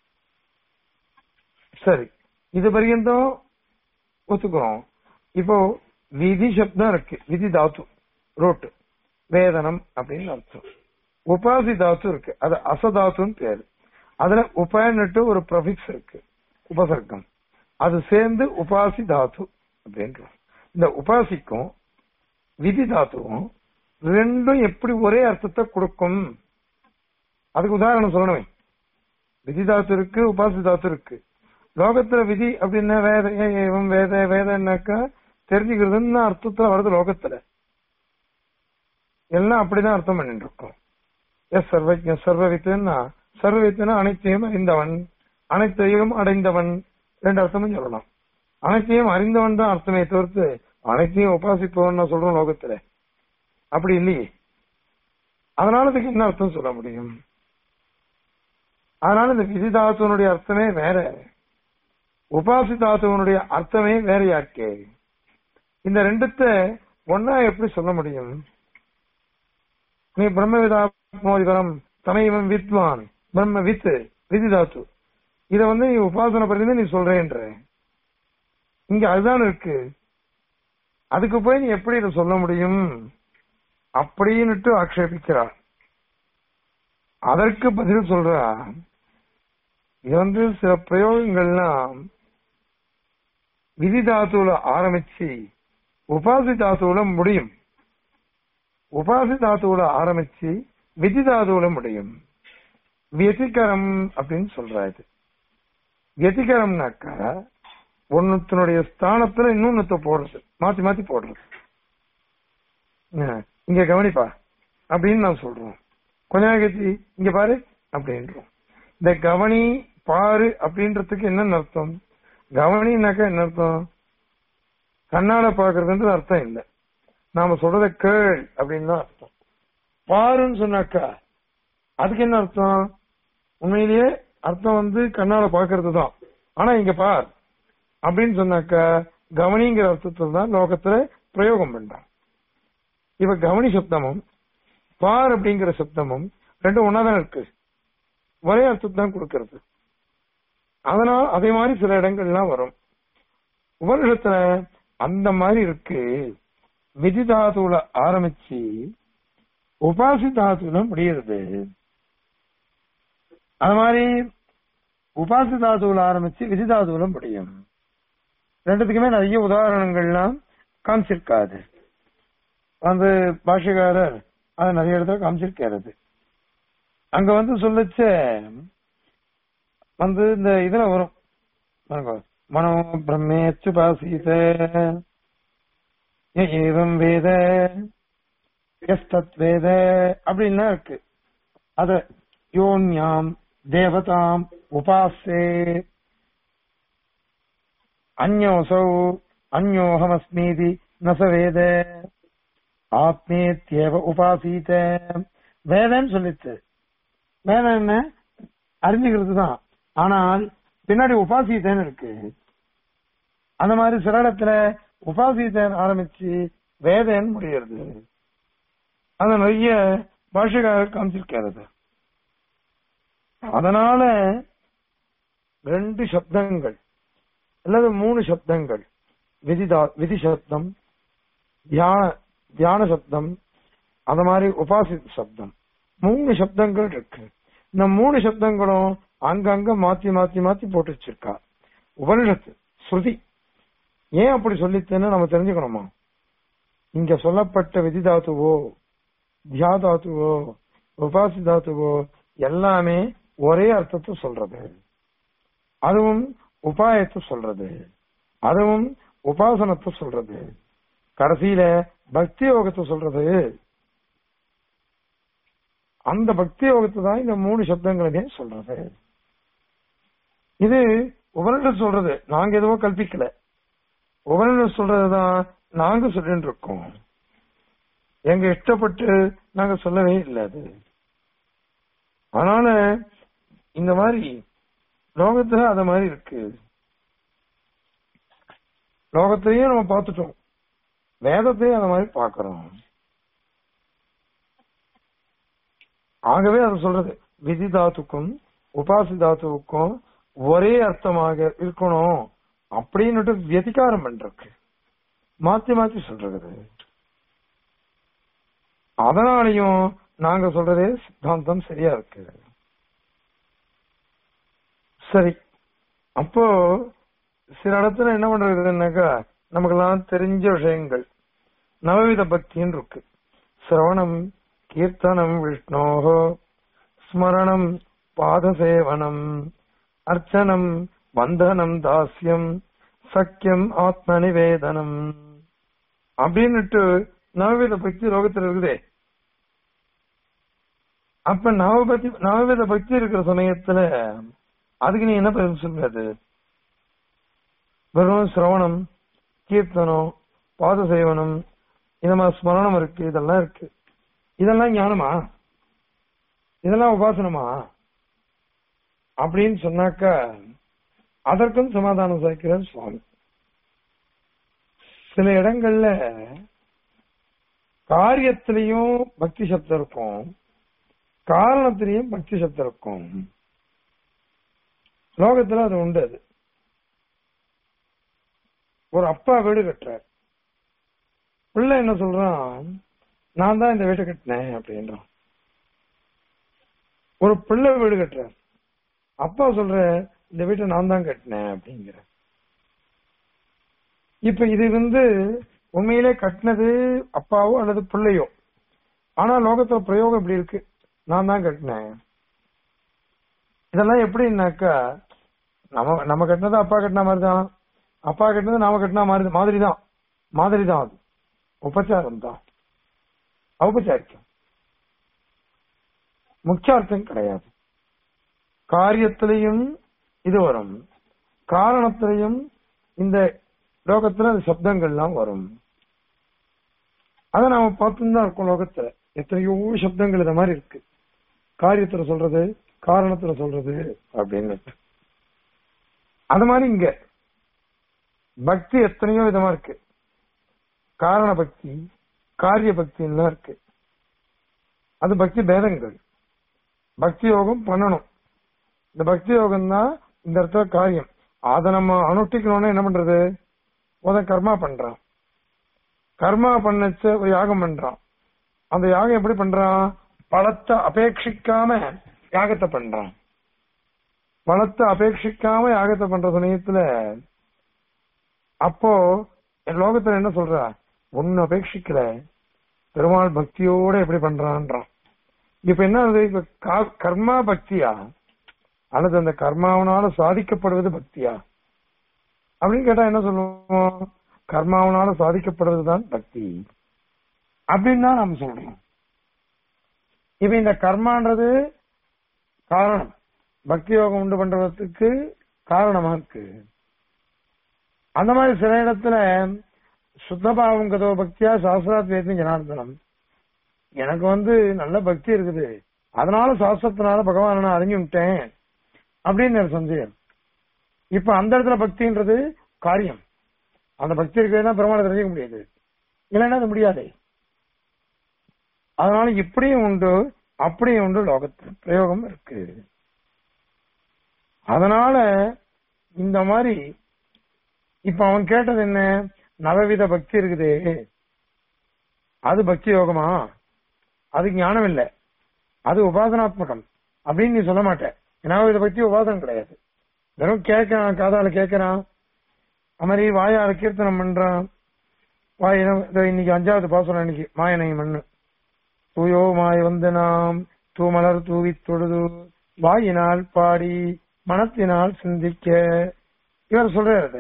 சரி இது பரியந்தம் ஒத்துக்கிறோம் இப்போ விதி சப்தம் இருக்கு விதி தாத்து ரோட்டு வேதனம் அப்படின்னு அர்த்தம் உபாசி தாத்து இருக்கு அது அசதாத்துன்னு பேரு அதுல உபன்னுட்டு ஒரு ப்ரொஃபிக்ஸ் இருக்கு உபசர்க்கம் அது சேர்ந்து உபாசி தாத்து அப்படின்றோம் இந்த உபாசிக்கும் விதி தாத்துவும் ரெண்டும் எப்படி ஒரே அர்த்தத்தை கொடுக்கும் அதுக்கு உதாரணம் சொல்லணுமே விதி தாத்து இருக்கு உபாசி தாத்து இருக்கு லோகத்துல விதி அப்படின்னா வேத ஏவம் வேத வேதன்னாக்கா தெரிஞ்சுக்கிறதுன்னு அர்த்தத்துல வருது லோகத்துல எல்லாம் அப்படிதான் அர்த்தம் பண்ணிட்டு இருக்கோம் எஸ் சர்வஜ சர்வவித்துன்னா சர்வவித்துனா அனைத்தையும் அறிந்தவன் அனைத்தையும் அடைந்தவன் ரெண்டு அர்த்தமும் சொல்லலாம் அனைத்தையும் அறிந்தவன் தான் அர்த்தமே தவிர்த்து அனைத்தையும் உபாசிப்பவன் நான் சொல்றோம் லோகத்துல அப்படி இல்லையே அதனால இதுக்கு என்ன அர்த்தம் சொல்ல முடியும் அதனால இந்த விதிதாத்துவனுடைய அர்த்தமே வேற உபாசிதாத்துவனுடைய அர்த்தமே வேறையாக்கே இந்த ரெண்டுத்த ஒன்னா எப்படி சொல்ல முடியும் நீ பிரம்மவிதாத்மோதிபரம் தமைவம் வித்வான் பிரம்ம வித் விதிதாத்து இத வந்து நீ உபாசனை பண்ணி நீ சொல்றேன்ற இங்க அதுதான் இருக்கு அதுக்கு போய் நீ எப்படி இதை சொல்ல முடியும் அப்படின்னுட்டு ஆக்ஷேபிக்கிறார் அதற்கு பதில் சொல்றா இது வந்து சில பிரயோகங்கள்லாம் விதி தாத்துவுல ஆரம்பிச்சு உபாசி தாத்துவுல முடியும் உபாசி தாத்துவுல ஆரம்பிச்சு விதி தாத்துவுல முடியும் வியதிகரம் அப்படின்னு சொல்றா இது வியதிகரம்னாக்கா ஒன்னுத்தினுடைய ஸ்தானத்துல இன்னொன்னுத்த போடுறது மாத்தி மாத்தி போடுறது இங்க கவனிப்பா அப்படின்னு நான் சொல்றோம் கொஞ்ச நேரம் கழிச்சு இங்க பாரு அப்படின்றோம் இந்த கவனி பாரு அப்படின்றதுக்கு என்ன அர்த்தம் கவனினாக்கா என்ன அர்த்தம் கண்ணால பாக்குறதுன்றது அர்த்தம் இல்லை நாம சொல்றத கேள் அப்படின்னு தான் அர்த்தம் பாருன்னு சொன்னாக்கா அதுக்கு என்ன அர்த்தம் உண்மையிலேயே அர்த்தம் வந்து கண்ணால பாக்குறது தான் ஆனா இங்க பார் அப்படின்னு சொன்னாக்கா கவனிங்கிற அர்த்தத்தில் தான் லோகத்துல பிரயோகம் பண்றான் இப்ப கவனி சப்தமும் பார் அப்படிங்கிற சப்தமும் ரெண்டும் ஒன்னாதான் இருக்கு ஒரே அர்த்தத்தை தான் கொடுக்கறது அதனால் அதே மாதிரி சில இடங்கள்லாம் வரும் உபனிஷத்துல அந்த மாதிரி இருக்கு விதி தாதுல ஆரம்பிச்சு உபாசி தாதுல முடியுது அது மாதிரி உபாசி தாதுல ஆரம்பிச்சு விதி தாதுல முடியும் ரெண்டுத்துக்குமே நிறைய உதாரணங்கள்லாம் காமிச்சிருக்காது வந்து பாஷகாரர் அதை நிறைய இடத்துல காமிச்சிருக்காரு அங்க வந்து சொல்லுச்ச வந்து இந்த இதுல வரும் மனோ பிரம்மேச்சுபாசீத ஏவம் வேத எஸ்தத் வேத அப்படின்லாம் இருக்கு அத யோன்யாம் தேவதாம் உபாசே அந்யோசௌ அந்யோகமஸ்மீதி நச வேத ஆத்மேத்யேவ உபாசீத வேதன்னு சொல்லிச்சு வேதம் என்ன அறிஞ்சுக்கிறது தான் ஆனால் பின்னாடி உபாசீதன் இருக்கு அந்த மாதிரி சில இடத்துல உபாசீதன் ஆரம்பிச்சு வேதன் முடிகிறது அந்த நிறைய பாஷகாரர் காமிச்சிருக்கிறது அதனால ரெண்டு சப்தங்கள் அல்லது மூணு சப்தங்கள் விதிதா விதி சப்தம் தியான தியான சப்தம் அந்த மாதிரி உபாசி சப்தம் மூணு சப்தங்கள் இருக்கு இந்த மூணு சப்தங்களும் அங்கங்க மாத்தி மாத்தி மாத்தி போட்டு வச்சிருக்கா உபனிஷத்து ஸ்ருதி ஏன் அப்படி சொல்லித்தேன்னு நம்ம தெரிஞ்சுக்கணுமா இங்க சொல்லப்பட்ட விதிதாத்துவோ தியாதாத்துவோ உபாசி தாத்துவோ எல்லாமே ஒரே அர்த்தத்தை சொல்றது அதுவும் உபாயத்தை சொல்றது அதுவும் உபாசனத்தை சொல்றது கடைசியில பக்தி யோகத்தை சொல்றது அந்த பக்தி யோகத்தை தான் இந்த மூணு சப்தங்களுமே சொல்றது இது உபனிஷத் சொல்றது நாங்க எதுவும் கல்பிக்கல உபனிஷத் சொல்றதுதான் நாங்க சொல்லிட்டு இருக்கோம் எங்க இஷ்டப்பட்டு நாங்க சொல்லவே இல்லை அது அதனால இந்த மாதிரி லோகத்துல அத மாதிரி இருக்கு லோகத்திலையும் நம்ம பார்த்துட்டோம் வேதத்தையும் அந்த மாதிரி பார்க்கிறோம் ஆகவே அது சொல்றது விதி தாத்துக்கும் உபாசி தாத்துவுக்கும் ஒரே அர்த்தமாக இருக்கணும் அப்படின்னுட்டு வியதிகாரம் பண்றதுக்கு மாத்தி மாத்தி சொல்றது அதனாலையும் நாங்க சொல்றதே சித்தாந்தம் சரியா இருக்கு சரி அப்போ சில இடத்துல என்ன பண்றதுன்னாக்கா நமக்கெல்லாம் தெரிஞ்ச விஷயங்கள் நவவித பக்தின்னு இருக்கு சிரவணம் கீர்த்தனம் விஷ்ணோகோ ஸ்மரணம் பாதசேவனம் அர்ச்சனம் வந்தனம் தாஸ்யம் சக்கியம் ஆத்ம நிவேதனம் அப்படின்னுட்டு நவவித பக்தி லோகத்துல இருக்குதே அப்ப நவபக்தி நவவித பக்தி இருக்கிற சமயத்துல அதுக்கு நீ என்ன பதில் சொல்றது வெறும் சிரவணம் கீர்த்தனம் பாத சேவனம் இந்த மாதிரி ஸ்மரணம் இருக்கு இதெல்லாம் இருக்கு இதெல்லாம் ஞானமா இதெல்லாம் உபாசனமா அப்படின்னு சொன்னாக்கா அதற்கும் சமாதானம் சாய்க்கிறார் சுவாமி சில இடங்கள்ல காரியத்திலையும் பக்தி சப்தம் இருக்கும் காரணத்திலையும் பக்தி சப்தம் இருக்கும் லோகத்துல அது உண்டு அது ஒரு அப்பா வீடு கட்டுறார் பிள்ளை என்ன சொல்றான் நான் தான் இந்த வீட்டை கட்டினேன் அப்படின்றான் ஒரு பிள்ளை வீடு கட்டுறார் அப்பா சொல்ற இந்த வீட்டை நான் தான் கட்டினேன் அப்படிங்கிற இப்ப இது வந்து உண்மையிலே கட்டினது அப்பாவோ அல்லது பிள்ளையோ ஆனா லோகத்துல பிரயோகம் இப்படி இருக்கு நான் தான் கட்டினேன் இதெல்லாம் எப்படின்னாக்கா நம்ம நம்ம கட்டினது அப்பா கட்டின மாதிரி தான் அப்பா கட்டினது நாம கட்டின மாதிரி மாதிரி தான் மாதிரி தான் அது உபச்சாரம் தான் ஔபச்சாரிக்கம் முக்கியார்த்தம் கிடையாது காரியத்திலையும் இது வரும் காரணத்திலையும் இந்த லோகத்துல அந்த சப்தங்கள்லாம் வரும் அதை நாம பார்த்துன்னு தான் இருக்கோம் லோகத்துல எத்தனையோ சப்தங்கள் இந்த மாதிரி இருக்கு காரியத்துல சொல்றது காரணத்துல சொல்றது அப்படின்னு அது மாதிரி இங்க பக்தி எத்தனையோ விதமா இருக்கு காரண பக்தி காரிய பக்தின்லாம் இருக்கு அது பக்தி பேதங்கள் பக்தி யோகம் பண்ணணும் இந்த பக்தி யோகம் தான் இந்த இடத்துல காரியம் அதை நம்ம அனுஷ்டிக்கணும்னா என்ன பண்றது முத கர்மா பண்றான் கர்மா பண்ணச்ச ஒரு யாகம் பண்றான் அந்த யாகம் எப்படி பண்றான் பழத்தை அபேட்சிக்காம யாகத்தை பண்றான் பழத்தை அபேட்சிக்காம யாகத்தை பண்ற சமயத்துல அப்போ என் லோகத்துல என்ன சொல்றா ஒன்னு அபேட்சிக்கல பெருமாள் பக்தியோட எப்படி பண்றான்றான் இப்ப என்ன ஆகுது இப்ப கா- கர்மா பக்தியா அல்லது அந்த கர்மாவனால சாதிக்கப்படுவது பக்தியா அப்படின்னு கேட்டா என்ன சொல்லுவோம் கர்மாவனால சாதிக்கப்படுவதுதான் பக்தி அப்படின்னு தான் நாம சொல்றோம் இப்ப இந்த கர்மான்றது காரணம் பக்தி யோகம் உண்டு பண்றதுக்கு காரணமா இருக்கு அந்த மாதிரி சில இடத்துல சுத்தபாவம் கதோ பக்தியா சாஸ்திராத் வேதி ஜனார்தனம் எனக்கு வந்து நல்ல பக்தி இருக்குது அதனால சாஸ்திரத்தினால பகவான நான் அறிஞ்சு விட்டேன் அப்படின்னு ஒரு சந்தேகம் இப்ப அந்த இடத்துல பக்தின்றது காரியம் அந்த பக்தி இருக்கிறதுனா பெருமாளை தெரிஞ்சுக்க முடியாது இல்லைன்னா அது முடியாது அதனால இப்படியும் உண்டு அப்படியும் உண்டு லோகத்தில் பிரயோகம் இருக்கு அதனால இந்த மாதிரி இப்ப அவன் கேட்டது என்ன நவவித பக்தி இருக்குதே அது பக்தி யோகமா அது ஞானம் இல்ல அது உபாசனாத்மகம் அப்படின்னு நீ சொல்ல மாட்ட நவவித பக்தி உபாசனம் கிடையாது வெறும் கேட்கறான் காதால கேட்கறான் அது மாதிரி வாயால கீர்த்தனம் பண்றான் வாயினம் இதோ இன்னைக்கு அஞ்சாவது பாசனம் இன்னைக்கு மாயனை மண்ணு தூயோ மாய் வந்து நாம் தூமலர் தூவி தொழுது வாயினால் பாடி மனத்தினால் சிந்திக்க இவர் சொல்றாரு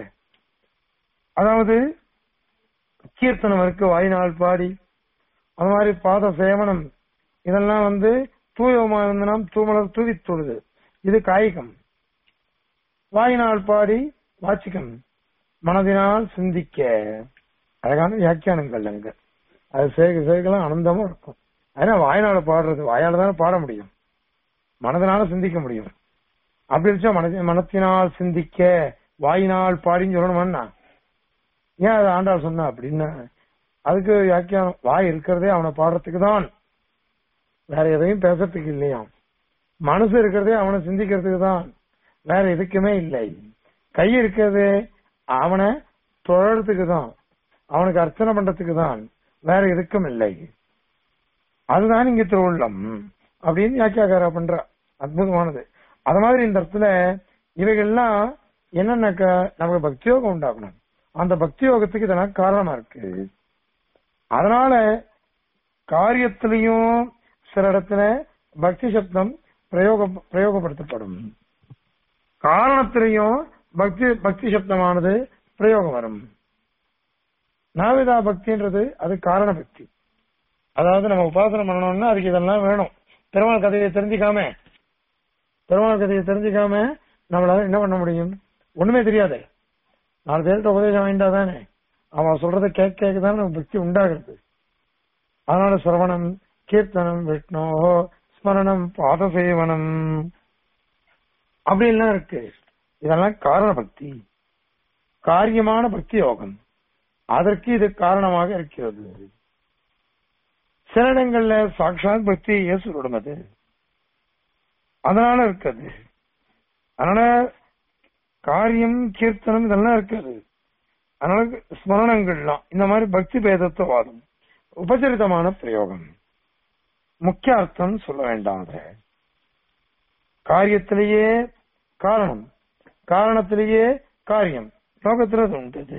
அதாவது கீர்த்தனம் இருக்கு வாயினால் பாடி அது மாதிரி பாத சேவனம் இதெல்லாம் வந்து தூயமா வந்து நாம் தூமலர் தூவி தொழுது இது காய்கம் வாயினால் பாடி வாச்சிக்கம் மனதினால் சிந்திக்க அழகான வியாக்கியானங்கள் அங்க அது சேர்க்க சேர்க்கலாம் ஆனந்தமா இருக்கும் அதனால வாயினால பாடுறது வாயால தானே பாட முடியும் மனதினால சிந்திக்க முடியும் அப்படி இருந்துச்சா மனதி மனத்தினால் சிந்திக்க வாயினால் பாடின்னு சொல்லணுமான்னா ஏன் அது ஆண்டாள் சொன்னா அப்படின்னா அதுக்கு வியாக்கியானம் வாய் இருக்கிறதே அவனை பாடுறதுக்கு தான் வேற எதையும் பேசுறதுக்கு இல்லையாம் மனசு இருக்கிறதே அவனை சிந்திக்கிறதுக்கு தான் வேற எதுக்குமே இல்லை கை இருக்கிறது அவனை தொழறதுக்கு தான் அவனுக்கு அர்ச்சனை பண்றதுக்கு தான் வேற எதுக்கும் இல்லை அதுதான் இங்க திருவுள்ளம் அப்படின்னு வியாக்கியாக்காரா பண்ற அற்புதமானது அது மாதிரி இந்த இடத்துல இவைகள்லாம் என்னன்னாக்கா நமக்கு பக்தியோகம் உண்டாகணும் அந்த பக்தி யோகத்துக்கு இதெல்லாம் காரணமா இருக்கு அதனால காரியத்திலையும் சில இடத்துல பக்தி சப்தம் பிரயோக பிரயோகப்படுத்தப்படும் காரணத்திலையும் பக்தி பக்தி சப்தமானது பிரயோகம் வரும் நாவிதா பக்தின்றது அது காரண பக்தி அதாவது நம்ம உபாசனை பண்ணணும்னா அதுக்கு இதெல்லாம் வேணும் பெருமாள் கதையை தெரிஞ்சுக்காம பெருமாள் கதையை தெரிஞ்சுக்காம நம்மளால என்ன பண்ண முடியும் ஒண்ணுமே தெரியாதே நாலு பேர்கிட்ட உபதேசம் வேண்டா தானே அவன் சொல்றதை கேட்க கேட்க தானே நமக்கு பக்தி உண்டாகிறது அதனால சிரவணம் கீர்த்தனம் விஷ்ணோ ஸ்மரணம் பாத சேவனம் அப்படின்லாம் இருக்கு இதெல்லாம் காரண பக்தி காரியமான பக்தி யோகம் அதற்கு இது காரணமாக இருக்கிறது சில இடங்கள்ல சாட்சாத் பக்தி இயேசுடன் அது அதனால இருக்காது அதனால காரியம் கீர்த்தனம் இதெல்லாம் இருக்காது அதனால ஸ்மரணங்கள்லாம் இந்த மாதிரி பக்தி பேதத்தை வாதம் உபச்சரிதமான பிரயோகம் முக்கிய அர்த்தம் சொல்ல வேண்டாத காரியத்திலேயே காரணம் காரணத்திலேயே காரியம் லோகத்துல அது உண்டு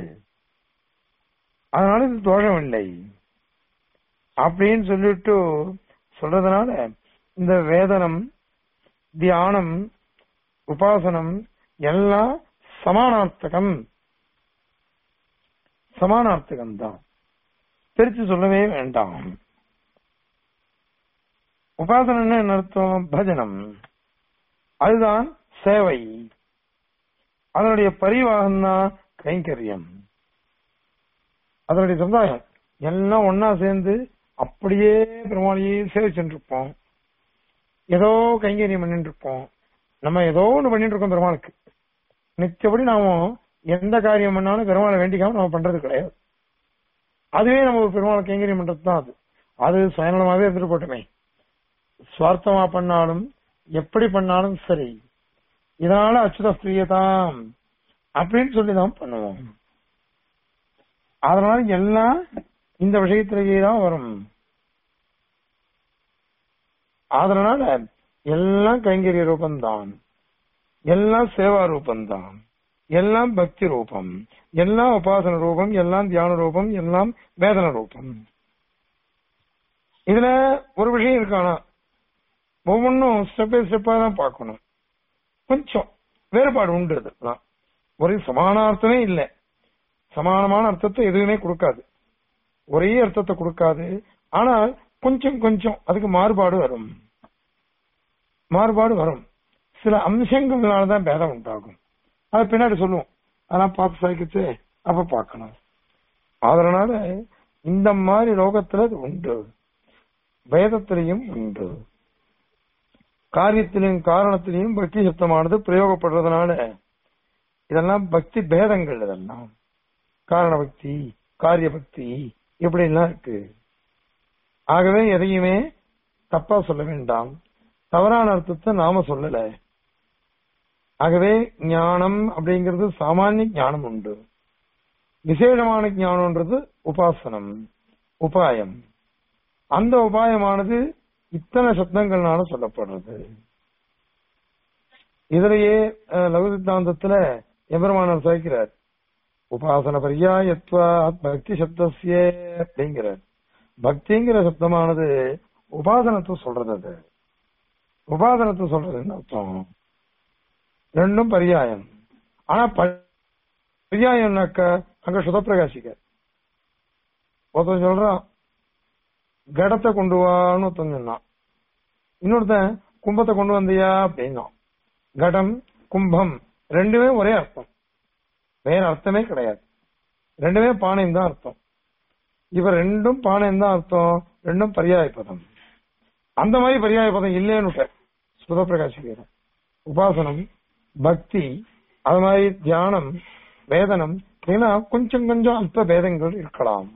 அதனால இது தோஷம் இல்லை அப்படின்னு சொல்லிட்டு சொல்றதுனால இந்த வேதனம் தியானம் உபாசனம் எல்லாம் சமானார்த்தகம் சமானார்த்தகம் தான் பிரிச்சு சொல்லவே வேண்டாம் உபாசனம் என்ன அர்த்தம் பஜனம் அதுதான் சேவை அதனுடைய பரிவாகம் தான் கைங்கரியம் அதனுடைய சமுதாயம் எல்லாம் ஒன்னா சேர்ந்து அப்படியே பெருமாளையே சேவிச்சுட்டு இருப்போம் ஏதோ கைங்கரியம் பண்ணிட்டு இருப்போம் நம்ம ஏதோ ஒண்ணு பண்ணிட்டு இருக்கோம் பெருமாளுக்கு நிச்சயப்படி நாம எந்த காரியம் பண்ணாலும் பெருமாளை வேண்டிக்காம நம்ம பண்றது கிடையாது அதுவே நம்ம ஒரு பெருமாள் கைங்கரியம் பண்றது தான் அது அது சுயநலமாவே இருந்துட்டு போட்டுமே சுவார்த்தமா பண்ணாலும் எப்படி பண்ணாலும் சரி இதனால அச்சுத பிரியதாம் அப்படின்னு சொல்லி தான் பண்ணுவோம் அதனால எல்லாம் இந்த விஷயத்திலேயே தான் வரும் அதனால எல்லாம் கைங்கரிய ரூபம்தான் எல்லாம் சேவா ரூபம்தான் எல்லாம் பக்தி ரூபம் எல்லாம் உபாசன ரூபம் எல்லாம் தியான ரூபம் எல்லாம் வேதன ரூபம் இதுல ஒரு விஷயம் இருக்கானா ஒவ்வொன்றும் ஸ்டெப் பை ஸ்டெப்பா தான் பார்க்கணும் கொஞ்சம் வேறுபாடு உண்டு இதெல்லாம் ஒரே சமானார்த்தமே இல்லை சமானமான அர்த்தத்தை எதுவுமே கொடுக்காது ஒரே அர்த்தத்தை கொடுக்காது ஆனால் கொஞ்சம் கொஞ்சம் அதுக்கு மாறுபாடு வரும் மாறுபாடு வரும் சில அம்சங்கள்னாலதான் பேதம் உண்டாகும் அது பின்னாடி சொல்லுவோம் அதெல்லாம் பார்த்து சாய்க்கிச்சு அப்ப பார்க்கணும் அதனால இந்த மாதிரி லோகத்துல அது உண்டு வேதத்திலையும் உண்டு காரியத்திலையும் காரணத்திலையும் பக்தி சப்தமானது பிரயோகப்படுறதுனால இதெல்லாம் பக்தி பேதங்கள் இதெல்லாம் காரண பக்தி காரிய பக்தி இப்படி எல்லாம் இருக்கு ஆகவே எதையுமே தப்பா சொல்ல வேண்டாம் தவறான அர்த்தத்தை நாம சொல்லல ஆகவே ஞானம் அப்படிங்கிறது சாமானிய ஞானம் உண்டு விசேஷமான ஞானம்ன்றது உபாசனம் உபாயம் அந்த உபாயமானது இத்தனை சப்தங்கள்னால சொல்லப்படுறது இதுலயே லகு சித்தாந்தத்துல எம்பெருமானார் சாய்க்கிறார் உபாசன பரியாயத்வா பக்தி சப்தசிய அப்படிங்கிற பக்திங்கிற சப்தமானது உபாசனத்தை சொல்றது அது உபாசனத்தை சொல்றதுன்னு அர்த்தம் ரெண்டும் பரியாயம் ஆனா ப- பரியாயம்னாக்க அங்க சுதப்பிரகாசிக்க ஒருத்தன் சொல்றான் கடத்தை கொண்டு வான்னு ஒருத்தன் சொன்னான் இன்னொருத்தன் கும்பத்தை கொண்டு வந்தியா அப்படின்னா கடம் கும்பம் ரெண்டுமே ஒரே அர்த்தம் வேற அர்த்தமே கிடையாது ரெண்டுமே பானையும் தான் அர்த்தம் இவ ரெண்டும் பானையும் தான் அர்த்தம் ரெண்டும் பரியாய பதம் அந்த மாதிரி பரியாய பதம் இல்லைன்னு சுதப்பிரகாசிக்கிறேன் உபாசனம் பக்தி அது மாதிரி தியானம் வேதனம் ஏன்னா கொஞ்சம் கொஞ்சம் அல்ப பேதங்கள் இருக்கலாம்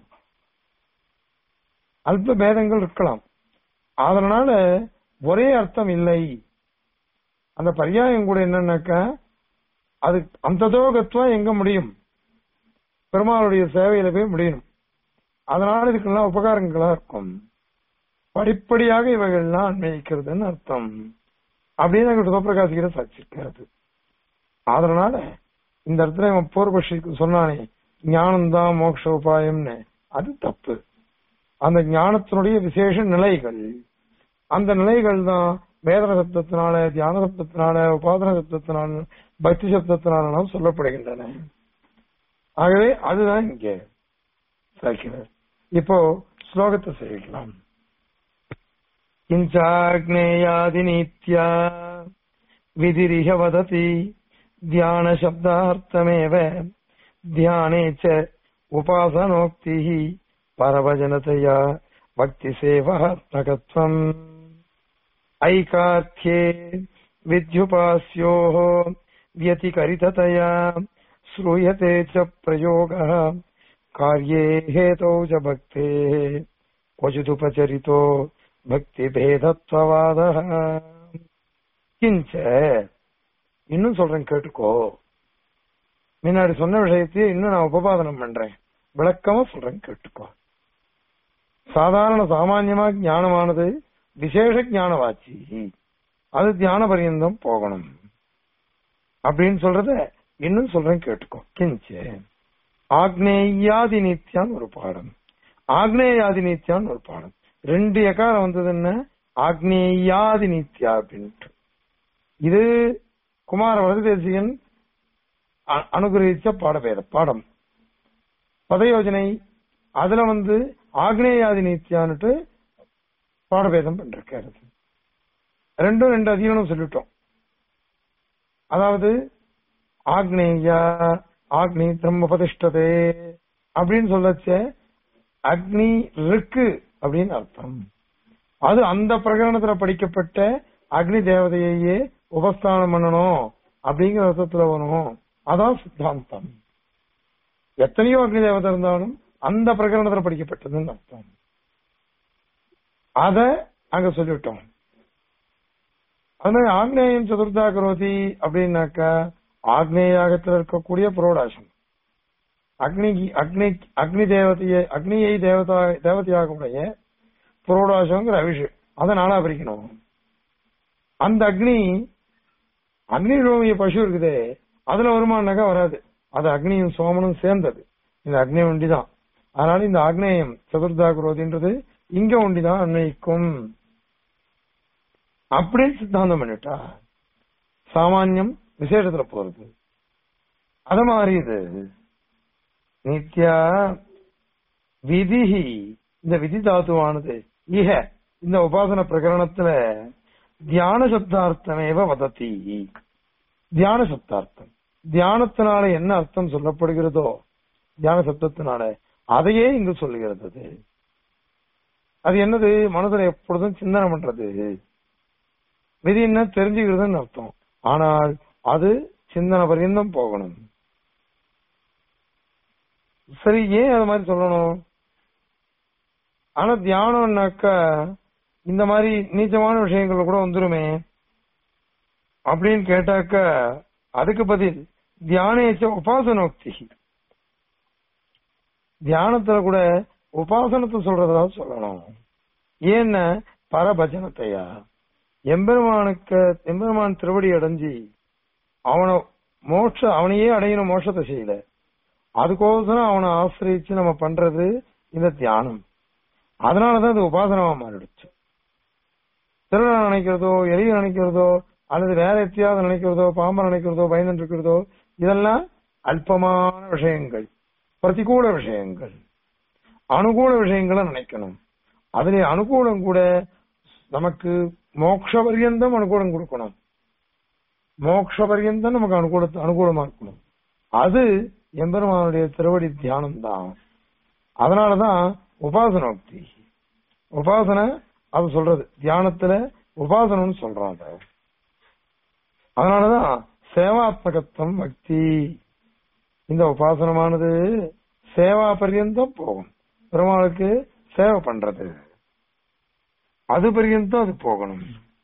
அல்ப பேதங்கள் இருக்கலாம் அதனால ஒரே அர்த்தம் இல்லை அந்த பரியாயம் கூட என்னன்னாக்கா அது அந்த தோகத்துவம் எங்க முடியும் பெருமாளுடைய சேவையில போய் முடியணும் அதனால இதுக்கெல்லாம் உபகாரங்களா இருக்கும் படிப்படியாக இவைகள்லாம் அன்வயிக்கிறதுன்னு அர்த்தம் அப்படின்னு அங்க சுதப்பிரகாசிக்கிற சாட்சிக்கிறது அதனால இந்த இடத்துல இவன் பூர்வபக்ஷிக்கு சொன்னானே ஞானம்தான் மோட்ச உபாயம்னு அது தப்பு அந்த ஞானத்தினுடைய விசேஷ நிலைகள் அந்த நிலைகள் தான் வேதன சப்தத்தினால தியான சப்தத்தினால உபாதன சப்தத்தினால பக்தி சப்தத்தினாலாம் சொல்லப்படுகின்றன ஆகவே அதுதான் இங்கே சாய்க்கிறார் இப்போ ஸ்லோகத்தை சேவிக்கலாம் கிஞ்சாக்னேயாதிநீத்யா விதிரிஹ வததி தியான சப்தார்த்தமேவ தியானே ச உபாசனோக்திः பரவஜனதையா பக்தி சேவாத்மகத்வம் ऐकार्थ्ये विद्युपास्योः व्यतिकरिततया श्रूयते च प्रयोगः कार्ये हेतौ च भक्तेः क्वचिदुपचरितो भक्तिभेदत्ववादः கிஞ்ச இன்னும் சொல்றேன் கேட்டுக்கோ முன்னாடி சொன்ன விஷயத்தையே இன்னும் நான் உபபாதனம் பண்றேன் விளக்கமா சொல்றேன் கேட்டுக்கோ சாதாரண சாமான்யமா ஞானமானது விசேஷ ஞானவாச்சி அது தியான பரியந்தம் போகணும் அப்படின்னு சொல்றத இன்னும் சொல்றேன் கேட்டுக்கோ கிஞ்ச ஆக்னேயாதி நித்யான்னு ஒரு பாடம் ஆக்னேயாதி நித்யான்னு ஒரு பாடம் ரெண்டு எக்காரம் வந்தது என்ன ஆக்னேயாதி நித்யா அப்படின்ட்டு இது குமார வரதேசியன் அ- அனுகிரகிச்ச பாடபேத பாடம் பதயோஜனை அதுல வந்து ஆக்னேயாதி நித்யான்னுட்டு பாடபேதம் பண்ணிருக்காரு ரெண்டும் ரெண்டு அதிகரணம் சொல்லிட்டோம் அதாவது ஆக்னேயா ஆக்னி பிரம்மபதிஷ்டதே அப்படின்னு சொல்லச்ச அக்னி இருக்கு அப்படின்னு அர்த்தம் அது அந்த பிரகரணத்துல படிக்கப்பட்ட அக்னி தேவதையையே உபஸ்தானம் பண்ணணும் அப்படிங்கிற அர்த்தத்துல வரும் அதான் சித்தாந்தம் எத்தனையோ அக்னி தேவதை இருந்தாலும் அந்த பிரகரணத்துல படிக்கப்பட்டதுன்னு அர்த்தம் அத அங்க சொல்லிவிட்டோம் அது மாதிரி ஆக்னேயம் சதுர்த்தா கரோதி அப்படின்னாக்கா ஆக்னேயாகத்தில் இருக்கக்கூடிய புரோடாசம் அக்னி அக்னி அக்னி தேவதையை அக்னியை தேவதா தேவதையாக உடைய புரோடாசங்கிற அபிஷேக் அதை நானா பிரிக்கணும் அந்த அக்னி அக்னி ரோமிய பசு இருக்குதே அதுல வருமானாக்கா வராது அது அக்னியும் சோமனும் சேர்ந்தது இந்த அக்னி ஒண்டிதான் அதனால இந்த ஆக்னேயம் சதுர்தா குரோதின்றது இங்க ஒண்டிதான் அன்வைக்கும் அப்படின்னு சித்தாந்தம் பண்ணிட்டா சாமான்யம் விசேஷத்துல போறது அத மாதிரி இது நித்யா விதிஹி இந்த விதி தாத்துவானது இஹ இந்த உபாசன பிரகரணத்துல தியான சப்தார்த்தமேவ வதத்தி தியான சப்தார்த்தம் தியானத்தினால என்ன அர்த்தம் சொல்லப்படுகிறதோ தியான சப்தத்தினால அதையே இங்கு சொல்லுகிறது அது. அது என்னது மனதுல எப்பொழுதும் சிந்தனை பண்றது விதி என்ன தெரிஞ்சுக்கிறதுன்னு அர்த்தம் ஆனால் அது சிந்தனை பரியந்தம் போகணும் சரி ஏன் அது மாதிரி சொல்லணும் ஆனா தியானம்னாக்கா இந்த மாதிரி நீச்சமான விஷயங்கள் கூட வந்துருமே அப்படின்னு கேட்டாக்கா அதுக்கு பதில் தியானேச்ச உபாசனோக்தி தியானத்துல கூட உபாசனத்தை சொல்றதா சொல்லணும் ஏன்னா பரபஜனத்தையா எம்பெருமானுக்கு எம்பெருமான் திருவடி அடைஞ்சி அவனை மோட்ச அவனையே அடையணும் மோட்சத்தை செய்யல அதுக்கோசரம் அவனை ஆசிரியிச்சு நம்ம பண்றது இந்த தியானம் அதனாலதான் இது உபாசனமா மாறிடுச்சு திருடனை நினைக்கிறதோ எலியை நினைக்கிறதோ அல்லது வேற எத்தியாவது நினைக்கிறதோ பாம்பை நினைக்கிறதோ பயந்து இருக்கிறதோ இதெல்லாம் அல்பமான விஷயங்கள் பிரதிகூல விஷயங்கள் அனுகூல விஷயங்களை நினைக்கணும் அதுல அனுகூலம் கூட நமக்கு மோட்ச பரியந்தம் அனுகூலம் கொடுக்கணும் மோட்ச பரியந்தம் நமக்கு அனுகூல அனுகூலமா இருக்கணும் அது எம்பெருமானுடைய திருவடி தியானம் தான் அதனாலதான் உபாசனோக்தி உபாசனை அது சொல்றது தியானத்துல உபாசனம்னு சொல்றாங்க அதனாலதான் சேவாத்மகத்துவம் பக்தி இந்த உபாசனமானது சேவா பரியந்தம் போகும் பெருமாளுக்கு சேவை பண்றது அது பரியந்தம் அது போகணும்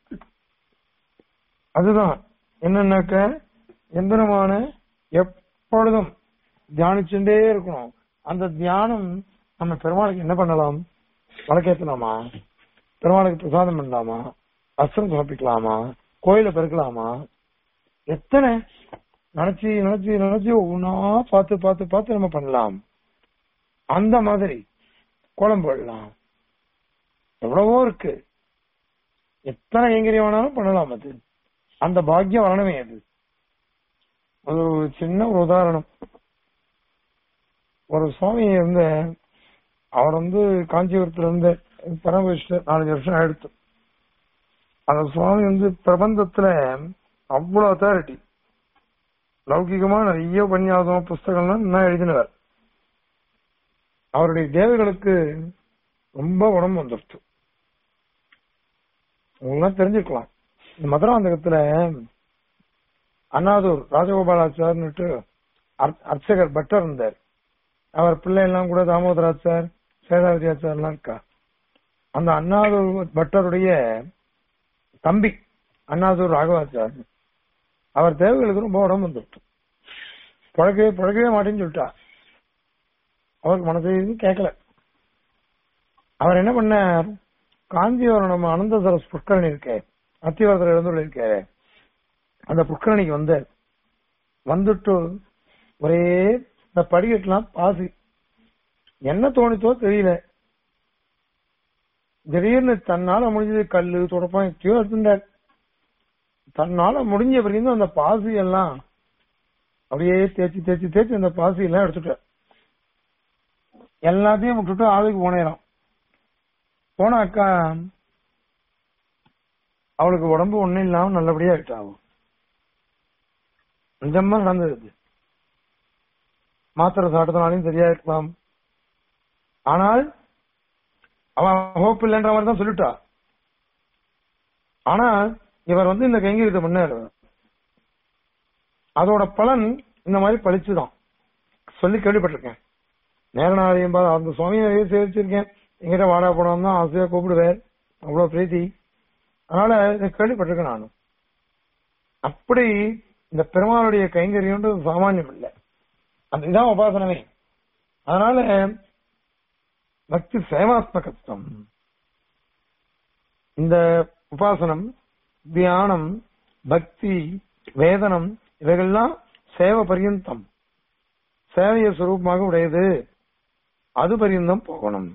அதுதான் என்னன்னாக்க எந்திரமான எப்பொழுதும் தியானிச்சுட்டே இருக்கணும் அந்த தியானம் நம்ம பெருமாளுக்கு என்ன பண்ணலாம் வழக்கேற்றலாமா பெருமாளுக்கு பிரசாதம் பண்ணலாமா அஸ்திரம் சமர்ப்பிக்கலாமா கோயில பெருக்கலாமா எத்தனை நினைச்சு நினைச்சு நினைச்சு ஒவ்வொன்னா பார்த்து பார்த்து பார்த்து நம்ம பண்ணலாம் அந்த மாதிரி கோலம் போடலாம் எவ்வளவோ இருக்கு எத்தனை கைங்கரியம் வேணாலும் பண்ணலாம் அது அந்த பாக்கியம் வரணுமே அது அது ஒரு சின்ன ஒரு உதாரணம் ஒரு சுவாமி வந்து அவர் வந்து காஞ்சிபுரத்துல இருந்து பரமவிஷ்ணு நாலஞ்சு வருஷம் ஆயிடுத்து அந்த சுவாமி வந்து பிரபந்தத்துல அவ்வளவு அத்தாரிட்டி லௌகிகமா நிறைய உபன்யாசம் புஸ்தகம்லாம் என்ன எழுதினவர் அவருடைய தேவைகளுக்கு ரொம்ப உடம்பு வந்துருச்சு உங்களாம் தெரிஞ்சுக்கலாம் இந்த மதுராந்தகத்துல அண்ணாதூர் ராஜகோபாலாச்சார்னுட்டு அர்ச்சகர் பட்டர் இருந்தார் அவர் பிள்ளை எல்லாம் கூட தாமோதராச்சார் சேதாவதி ஆச்சார் எல்லாம் இருக்கா அந்த அண்ணாதூர் பட்டருடைய தம்பி அண்ணாதூர் ராகவாச்சார் அவர் தேவைகளுக்கு ரொம்ப உடம்பு வந்துருச்சு பழகவே பழகவே மாட்டேன்னு சொல்லிட்டா அவருக்கு மனசு கேட்கல அவர் என்ன பண்ணார் காஞ்சிபுரம் நம்ம அனந்த சரஸ் புஷ்கரணி இருக்கே அத்திவரத்தில் எழுந்துள்ள இருக்கே அந்த புஷ்கரணிக்கு வந்து வந்துட்டு ஒரே இந்த படிக்கட்டுலாம் பாசி என்ன தோணித்தோ தெரியல திடீர்னு தன்னால முடிஞ்சது கல்லு தொடப்பம் எத்தையோ எடுத்துட்டார் தன்னால முடிஞ்ச வரைக்கும் அந்த பாசி எல்லாம் அப்படியே தேய்ச்சி தேய்ச்சி தேய்ச்சி அந்த பாசி எல்லாம் எடுத்துட்டார் எல்லாத்தையும் விட்டுட்டு ஆளுக்கு போனேறான் போனாக்கா அவளுக்கு உடம்பு ஒண்ணும் இல்லாம நல்லபடியா ஆகும் நிஜமா நடந்தது மாத்திரை சாப்பிட்டதுனாலையும் சரியா இருக்கலாம் ஆனால் அவன் ஹோப் இல்லைன்ற மாதிரி தான் சொல்லிட்டா ஆனா இவர் வந்து இந்த கைங்கரியத்தை பண்ணாரு அதோட பலன் இந்த மாதிரி பழிச்சுதான் சொல்லி கேள்விப்பட்டிருக்கேன் நேர நாளையும் அந்த சுவாமியை நிறைய சேவிச்சிருக்கேன் எங்கிட்ட வாடா போனோம் தான் ஆசையா கூப்பிடுவேன் அவ்வளவு பிரீத்தி அதனால இதை கேள்விப்பட்டிருக்கேன் நானும் அப்படி இந்த பெருமாளுடைய கைங்கரியம்ன்றது சாமானியம் இல்லை அந்த இதான் உபாசனமே அதனால பக்தி சேவாத்மகத்துவம் இந்த உபாசனம் தியானம் பக்தி வேதனம் இவைகள்லாம் சேவ பரியந்தம் சேவைய சுரூபமாக உடையது அது பரியந்தம் போகணும்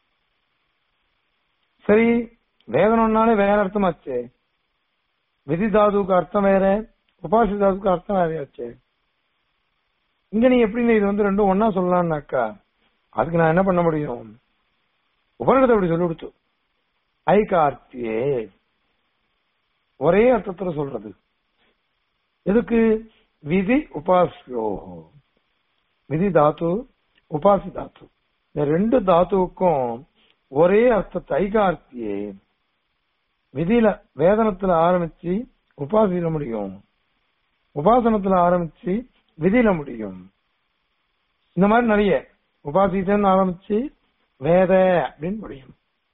சரி வேதனம்னாலே வேற அர்த்தமாச்சு விதி தாதுக்கு அர்த்தம் வேற உபாசி தாதுக்கு அர்த்தம் வேறையாச்சு இங்க நீ எப்படி இது வந்து ரெண்டும் ஒன்னா சொல்லலாம்னாக்கா அதுக்கு நான் என்ன பண்ண முடியும் உபனிடத்தை அப்படி சொல்லி கொடுத்து ஐகார்த்தியே ஒரே அர்த்தத்துல சொல்றது எதுக்கு விதி உபாசியோ விதி தாத்து உபாசி தாத்து இந்த ரெண்டு தாத்துவுக்கும் ஒரே அர்த்தத்தை ஐகார்த்தியே விதியில வேதனத்துல ஆரம்பிச்சு உபாசியில முடியும் உபாசனத்துல ஆரம்பிச்சு விதியில முடியும் இந்த மாதிரி நிறைய உபாசித்தன்னு ஆரம்பிச்சு வேத அப்படின்னு முடியும்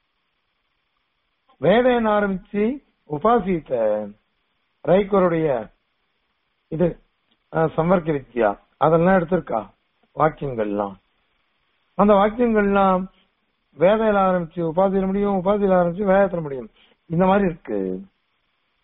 வேதன்னு ஆரம்பிச்சு உபாசித்த ரைக்கருடைய இது சம்பர்க்க வித்யா அதெல்லாம் எடுத்திருக்கா வாக்கியங்கள்லாம் அந்த வாக்கியங்கள்லாம் வேதையில ஆரம்பிச்சு உபாதியில முடியும் உபாதியில ஆரம்பிச்சு வேதத்துல முடியும் இந்த மாதிரி இருக்கு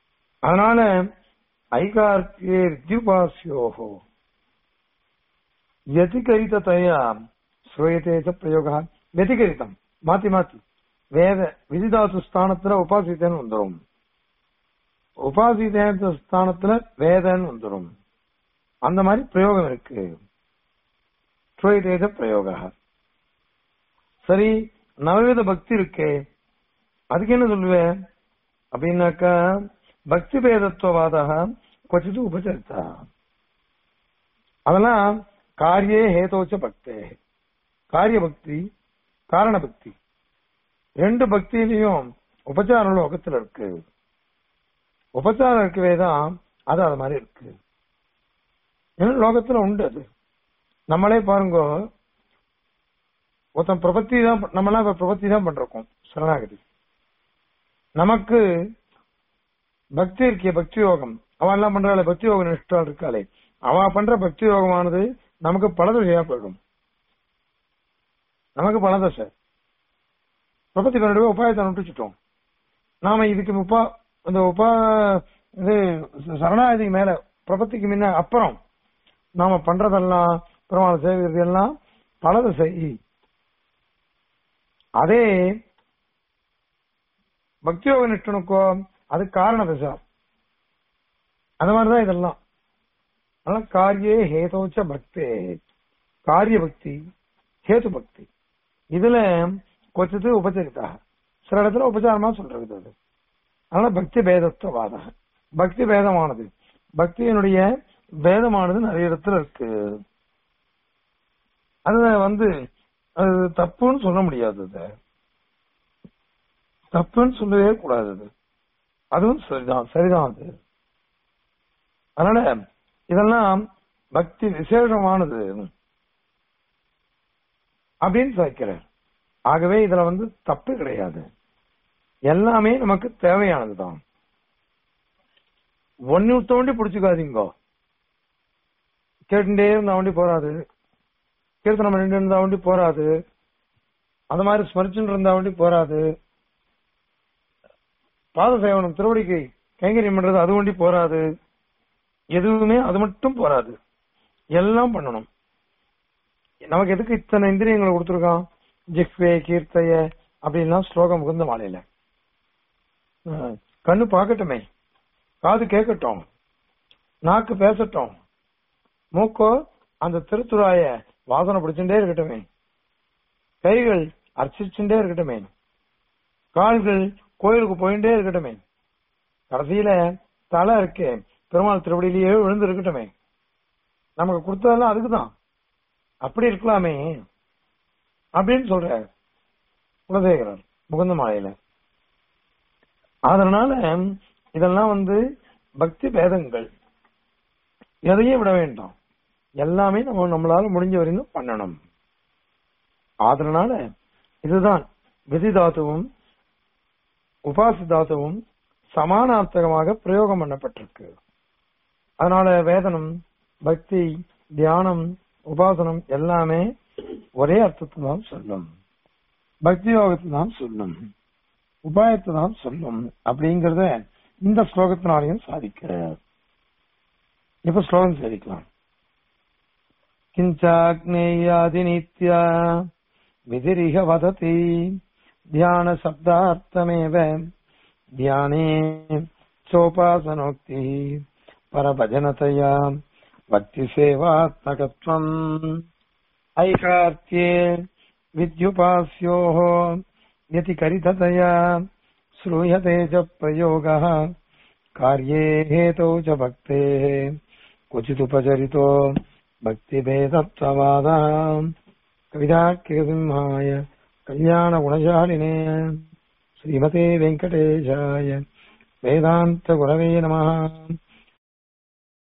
அதனால ஐகார்த்தியே ரித்யுபாசியோகோ व्यतिकरिततया श्रूयते च प्रयोगः व्यतिकरितம் மாத்தி மாத்தி வேத விதிதாத்து ஸ்தானத்துல உபாசித்தேன்னு வந்துரும் உபாசித்த ஸ்தானத்துல வேதன்னு வந்துரும் அந்த மாதிரி பிரயோகம் இருக்கு ஸ்ரூயதேஜ பிரயோக சரி நவவித பக்தி இருக்கே அதுக்கு என்ன சொல்லுவேன் அப்படின்னாக்கா பக்தி பேதத்துவவாதா கொச்சித்து உபச்சரித்தா அதெல்லாம் காரியே ஹேதோச்ச பக்தே காரிய பக்தி காரண பக்தி ரெண்டு பக்தியிலையும் உபச்சார லோகத்துல இருக்கு உபச்சாரம் இருக்கவே தான் அது அது மாதிரி இருக்கு ஏன்னா லோகத்துல உண்டு அது நம்மளே பாருங்க ஒருத்தன் பிரபத்தி தான் நம்மளாம் இப்ப பிரபத்தி தான் பண்றோம் சரணாகதி நமக்கு பக்தி இருக்கே பக்தி யோகம் அவன் எல்லாம் பண்றாளே பக்தி யோக நிஷ்டால் இருக்காளே அவ பண்ற பக்தி யோகமானது நமக்கு பலதசையா போயிடும் நமக்கு பலதசை பிரபத்தி பண்ணிட்டு உபாயத்தை நுட்டுச்சிட்டோம் நாம இதுக்கு உப்பா இந்த உபா இது சரணாகதிக்கு மேல பிரபத்திக்கு முன்ன அப்புறம் நாம பண்றதெல்லாம் பெருமாள் சேவிக்கிறது எல்லாம் பலதசை அதே பக்தியோக நிஷ்டனுக்கோ அது காரண தசா அந்த மாதிரிதான் இதெல்லாம் அதனால காரியே ஹேதோச்ச பக்தே காரிய பக்தி ஹேது பக்தி இதுல கொச்சத்து உபச்சரித்தா சில இடத்துல உபச்சாரமா சொல்றது அது அதனால பக்தி பேதத்துவாத பக்தி பேதமானது பக்தியினுடைய பேதமானது நிறைய இடத்துல இருக்கு அது வந்து அது தப்புன்னு சொல்ல முடியாது அது தப்புன்னு சொல்லவே கூடாது அது அதுவும் சரிதான் சரிதான் அது அதனால இதெல்லாம் பக்தி விசேஷமானது அப்படின்னு சாய்க்கிறார் ஆகவே இதுல வந்து தப்பு கிடையாது எல்லாமே நமக்கு தேவையானதுதான் ஒன்னு தோண்டி பிடிச்சுக்காதீங்க கேட்டுட்டே இருந்தா வண்டி போறாது கீர்த்தனம் பண்ணிட்டு இருந்தா வண்டி போறாது அந்த மாதிரி ஸ்மரிச்சுட்டு இருந்தா வண்டி போறாது பாத சேவனம் திருவடிக்கு கைங்கரியம் பண்றது அது வண்டி போறாது எதுவுமே அது மட்டும் போறாது எல்லாம் பண்ணணும் நமக்கு எதுக்கு இத்தனை இந்திரியங்களை கொடுத்துருக்கான் ஜிஹ்வே கீர்த்தைய அப்படின்லாம் ஸ்லோகம் முகுந்த மாலையில கண்ணு பார்க்கட்டுமே காது கேட்கட்டும் நாக்கு பேசட்டும் மூக்கோ அந்த திருத்துறாய வாசனை பிடிச்சுட்டே இருக்கட்டுமே கைகள் அர்ச்சிச்சுட்டே இருக்கட்டுமே கால்கள் கோயிலுக்கு போயிட்டே இருக்கட்டுமே கடைசியில தலை இருக்கே பெருமாள் திருவடியிலேயே விழுந்து இருக்கட்டுமே நமக்கு கொடுத்ததெல்லாம் அதுக்குதான் அப்படி இருக்கலாமே அப்படின்னு சொல்ற குலசேகரர் முகுந்த மாலையில அதனால இதெல்லாம் வந்து பக்தி பேதங்கள் எதையும் விட வேண்டாம் எல்லாமே நம்ம நம்மளால முடிஞ்ச வரைக்கும் பண்ணணும் அதனால இதுதான் விதி தாத்துவும் உபாசி தாத்துவும் சமானார்த்தகமாக பிரயோகம் பண்ணப்பட்டிருக்கு அதனால வேதனம் பக்தி தியானம் உபாசனம் எல்லாமே ஒரே அர்த்தத்தை தான் சொல்லும் பக்தி யோகத்தை தான் சொல்லும் உபாயத்தை தான் சொல்லும் அப்படிங்கறத இந்த ஸ்லோகத்தினாலையும் சாதிக்கிறார் இப்ப ஸ்லோகம் சேவிக்கலாம் கிஞ்சாக்னேயாதி நித்யா விதிரிக வததி தியான சப்தார்த்தமேவ தியானே சோபாசனோக்தி பரபஜனதயா பக்தி சேவாத்மகத்வம் ஐகார்த்தியே विद्युपास्योः व्यतिकरिततया श्रूयते च प्रयोगः कार्ये हेतौ च भक्तेः क्वचिदुपचरितो भक्तिभेदत्ववादः कविदाख्यसिंहाय कल्याणगुणशालिने श्रीमते वेङ्कटेशाय वेदान्तगुरवे नमः